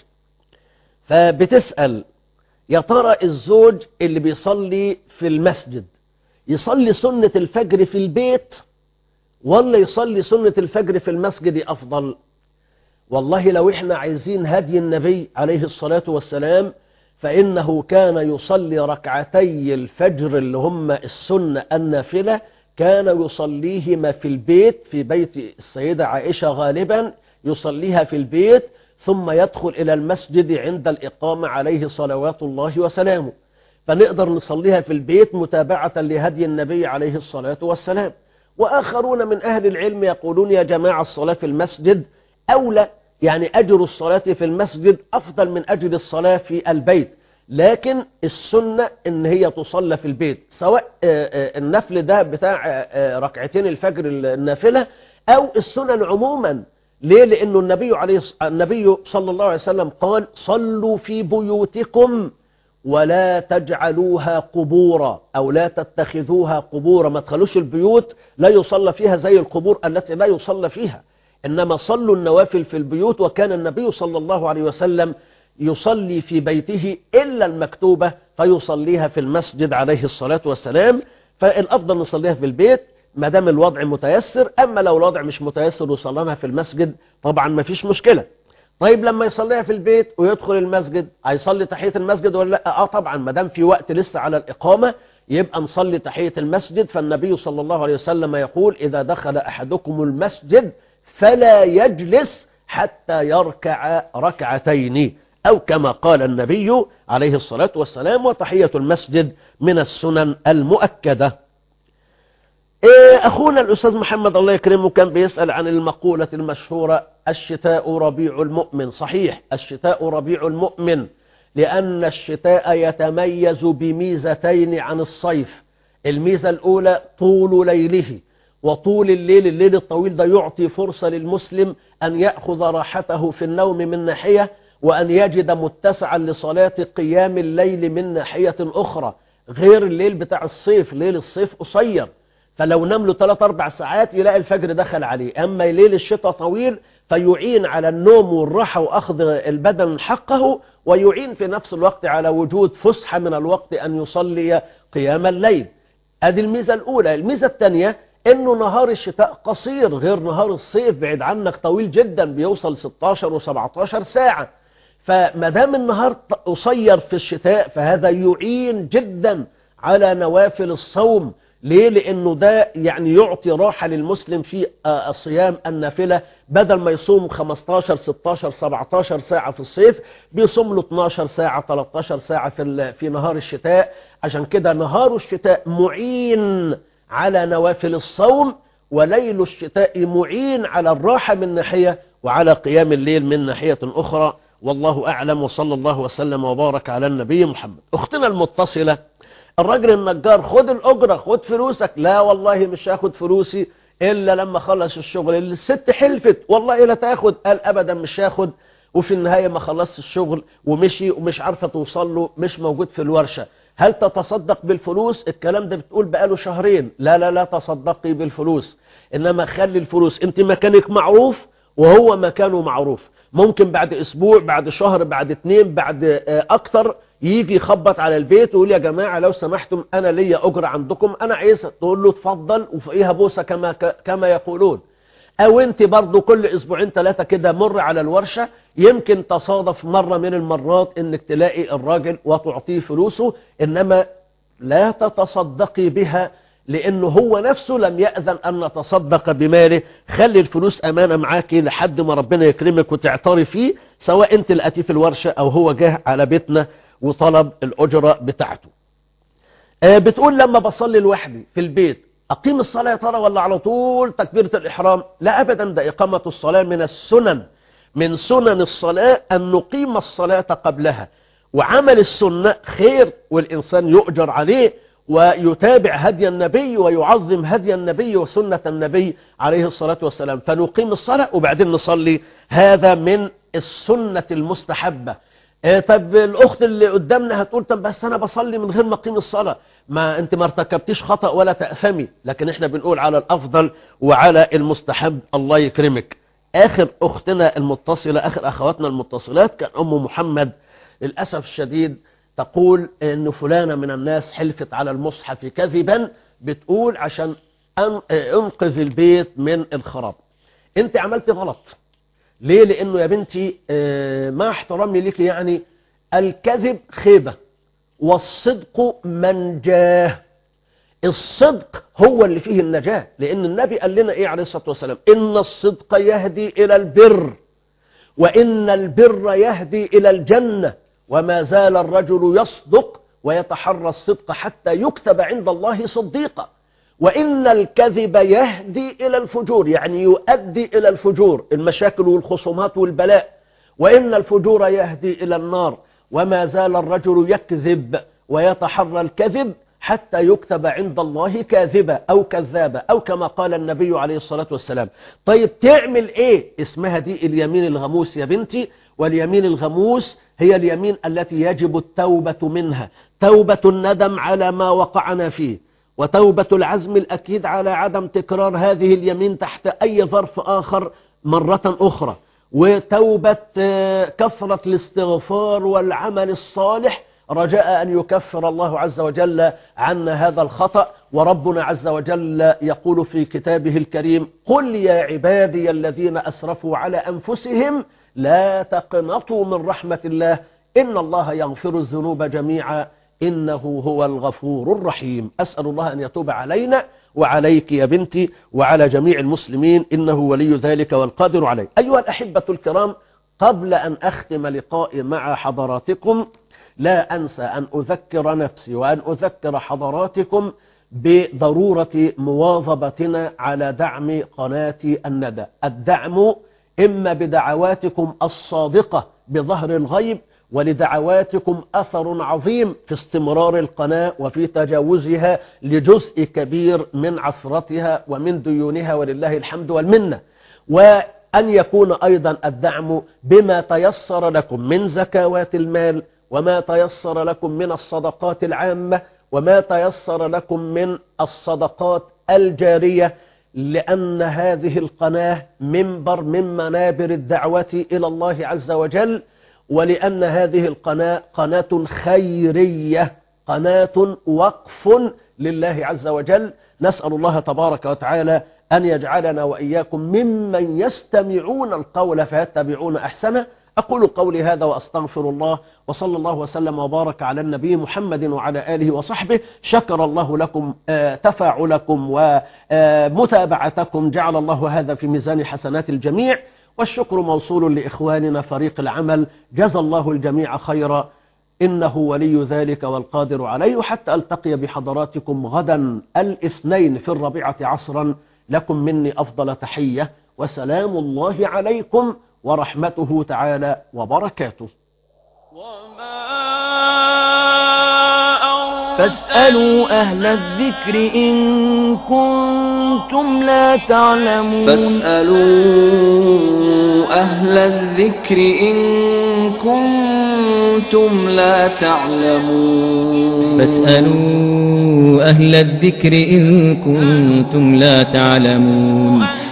فبتسأل يا ترى الزوج اللي بيصلي في المسجد يصلي سنة الفجر في البيت ولا يصلي سنة الفجر في المسجد أفضل والله لو احنا عايزين هدي النبي عليه الصلاة والسلام فإنه كان يصلي ركعتي الفجر اللي هم السنة النافلة كان يصليهما في البيت في بيت السيدة عائشة غالبا يصليها في البيت ثم يدخل إلى المسجد عند الإقامة عليه صلوات الله وسلامه فنقدر نصليها في البيت متابعة لهدي النبي عليه الصلاة والسلام وآخرون من أهل العلم يقولون يا جماعة الصلاة في المسجد أولى يعني أجر الصلاة في المسجد أفضل من أجر الصلاة في البيت لكن السنة ان هي تصلى في البيت سواء آه، آه، النفل ده بتاع آه، ركعتين الفجر النافلة او السنن عموما ليه لانه النبي عليه النبي صلى الله عليه وسلم قال صلوا في بيوتكم ولا تجعلوها قبورا او لا تتخذوها قبورا ما تخلوش البيوت لا يصلى فيها زي القبور التي لا يصلى فيها انما صلوا النوافل في البيوت وكان النبي صلى الله عليه وسلم يصلي في بيته إلا المكتوبة فيصليها في المسجد عليه الصلاة والسلام فالأفضل نصليها في البيت ما دام الوضع متيسر أما لو الوضع مش متيسر وصلنا في المسجد طبعا ما فيش مشكلة طيب لما يصليها في البيت ويدخل المسجد هيصلي تحية المسجد ولا لا اه طبعا ما دام في وقت لسه على الإقامة يبقى نصلي تحية المسجد فالنبي صلى الله عليه وسلم يقول إذا دخل أحدكم المسجد فلا يجلس حتى يركع ركعتين أو كما قال النبي عليه الصلاة والسلام وتحية المسجد من السنن المؤكدة إيه أخونا الأستاذ محمد الله يكرمه كان بيسأل عن المقولة المشهورة الشتاء ربيع المؤمن صحيح الشتاء ربيع المؤمن لأن الشتاء يتميز بميزتين عن الصيف الميزة الأولى طول ليله وطول الليل الليل الطويل ده يعطي فرصة للمسلم أن يأخذ راحته في النوم من ناحية وأن يجد متسعا لصلاة قيام الليل من ناحية أخرى غير الليل بتاع الصيف ليل الصيف قصير فلو نام له 3 4 ساعات يلاقي الفجر دخل عليه أما ليل الشتاء طويل فيعين على النوم والراحة وأخذ البدن حقه ويعين في نفس الوقت على وجود فسحة من الوقت أن يصلي قيام الليل هذه الميزة الأولى الميزة الثانية انه نهار الشتاء قصير غير نهار الصيف بعيد عنك طويل جدا بيوصل 16 و17 ساعة فما دام النهار قصير في الشتاء فهذا يعين جدا على نوافل الصوم ليه لانه ده يعني يعطي راحة للمسلم في آه، الصيام النافلة بدل ما يصوم 15 16 17 ساعة في الصيف بيصوم له 12 ساعة 13 ساعة في ال- في نهار الشتاء عشان كده نهار الشتاء معين على نوافل الصوم وليل الشتاء معين على الراحة من ناحية وعلى قيام الليل من ناحية أخرى والله أعلم وصلى الله وسلم وبارك على النبي محمد أختنا المتصلة الراجل النجار خد الأجرة خد فلوسك لا والله مش هاخد فلوسي إلا لما خلص الشغل الست حلفت والله لا تاخد قال أبدا مش هاخد وفي النهاية ما خلصت الشغل ومشي ومش عارفة توصل له مش موجود في الورشة هل تتصدق بالفلوس الكلام ده بتقول بقاله شهرين لا لا لا تصدقي بالفلوس إنما خلي الفلوس انت مكانك معروف وهو مكانه معروف ممكن بعد اسبوع بعد شهر بعد اتنين بعد آه، اكتر يجي يخبط على البيت ويقول يا جماعة لو سمحتم أنا ليا أجر عندكم أنا عايزة تقول له اتفضل وفوقيها بوسة كما, كما يقولون او انت برضو كل اسبوعين ثلاثة كده مر على الورشة يمكن تصادف مرة من المرات انك تلاقي الراجل وتعطيه فلوسه انما لا تتصدقي بها لانه هو نفسه لم يأذن ان نتصدق بماله خلي الفلوس امانة معاكي لحد ما ربنا يكرمك وتعتري فيه سواء انت لقيتيه في الورشة او هو جه على بيتنا وطلب الاجرة بتاعته آه بتقول لما بصلي لوحدي في البيت أقيم الصلاة يا ترى ولا على طول تكبيرة الإحرام لا أبدا ده إقامة الصلاة من السنن من سنن الصلاة أن نقيم الصلاة قبلها وعمل السنة خير والإنسان يؤجر عليه ويتابع هدي النبي ويعظم هدي النبي وسنة النبي عليه الصلاة والسلام فنقيم الصلاة وبعدين نصلي هذا من السنة المستحبة آه طب الأخت اللي قدامنا هتقول طب بس أنا بصلي من غير ما أقيم الصلاة ما أنت ما ارتكبتيش خطأ ولا تأثمي لكن إحنا بنقول على الأفضل وعلى المستحب الله يكرمك آخر أختنا المتصلة آخر أخواتنا المتصلات كان أم محمد للأسف الشديد تقول إن فلانة من الناس حلفت على المصحف كذبا بتقول عشان أنقذ البيت من الخراب أنت عملت غلط ليه لأنه يا بنتي مع احترامي لك يعني الكذب خيبة والصدق منجاه الصدق هو اللي فيه النجاة لأن النبي قال لنا إيه عليه الصلاة والسلام إن الصدق يهدي إلى البر وإن البر يهدي إلى الجنة وما زال الرجل يصدق ويتحرى الصدق حتى يكتب عند الله صديقا وإن الكذب يهدي إلى الفجور يعني يؤدي إلى الفجور المشاكل والخصومات والبلاء وإن الفجور يهدي إلى النار وما زال الرجل يكذب ويتحرى الكذب حتى يكتب عند الله كاذبة أو كذابة أو كما قال النبي عليه الصلاة والسلام طيب تعمل إيه اسمها دي اليمين الغموس يا بنتي واليمين الغموس هي اليمين التي يجب التوبة منها توبة الندم على ما وقعنا فيه وتوبة العزم الأكيد على عدم تكرار هذه اليمين تحت أي ظرف آخر مرة أخرى وتوبة كثرة الاستغفار والعمل الصالح رجاء أن يكفر الله عز وجل عنا هذا الخطأ وربنا عز وجل يقول في كتابه الكريم قل يا عبادي الذين أسرفوا على أنفسهم لا تقنطوا من رحمة الله إن الله يغفر الذنوب جميعا إنه هو الغفور الرحيم أسأل الله أن يتوب علينا وعليك يا بنتي وعلى جميع المسلمين إنه ولي ذلك والقادر عليه أيها الأحبة الكرام قبل أن أختم لقائي مع حضراتكم لا أنسى أن أذكر نفسي وأن أذكر حضراتكم بضرورة مواظبتنا على دعم قناة الندى الدعم إما بدعواتكم الصادقة بظهر الغيب ولدعواتكم أثر عظيم في استمرار القناة وفي تجاوزها لجزء كبير من عثرتها ومن ديونها ولله الحمد والمنة وأن يكون أيضا الدعم بما تيسر لكم من زكوات المال وما تيسر لكم من الصدقات العامة وما تيسر لكم من الصدقات الجارية لأن هذه القناة منبر من منابر الدعوة إلى الله عز وجل ولأن هذه القناة قناة خيرية قناة وقف لله عز وجل نسأل الله تبارك وتعالى أن يجعلنا وإياكم ممن يستمعون القول فيتبعون أحسنه أقول قولي هذا وأستغفر الله وصلى الله وسلم وبارك على النبي محمد وعلى آله وصحبه شكر الله لكم تفاعلكم ومتابعتكم جعل الله هذا في ميزان حسنات الجميع والشكر موصول لإخواننا فريق العمل جزى الله الجميع خيرا إنه ولي ذلك والقادر عليه حتى ألتقي بحضراتكم غدا الاثنين في الربيعة عصرا لكم مني أفضل تحية وسلام الله عليكم ورحمته تعالى وبركاته فاسألوا أهل الذكر إن كنتم لا تعلمون فاسألوا أهل الذكر إن كنتم لا تعلمون فاسألوا أهل الذكر إن كنتم لا تعلمون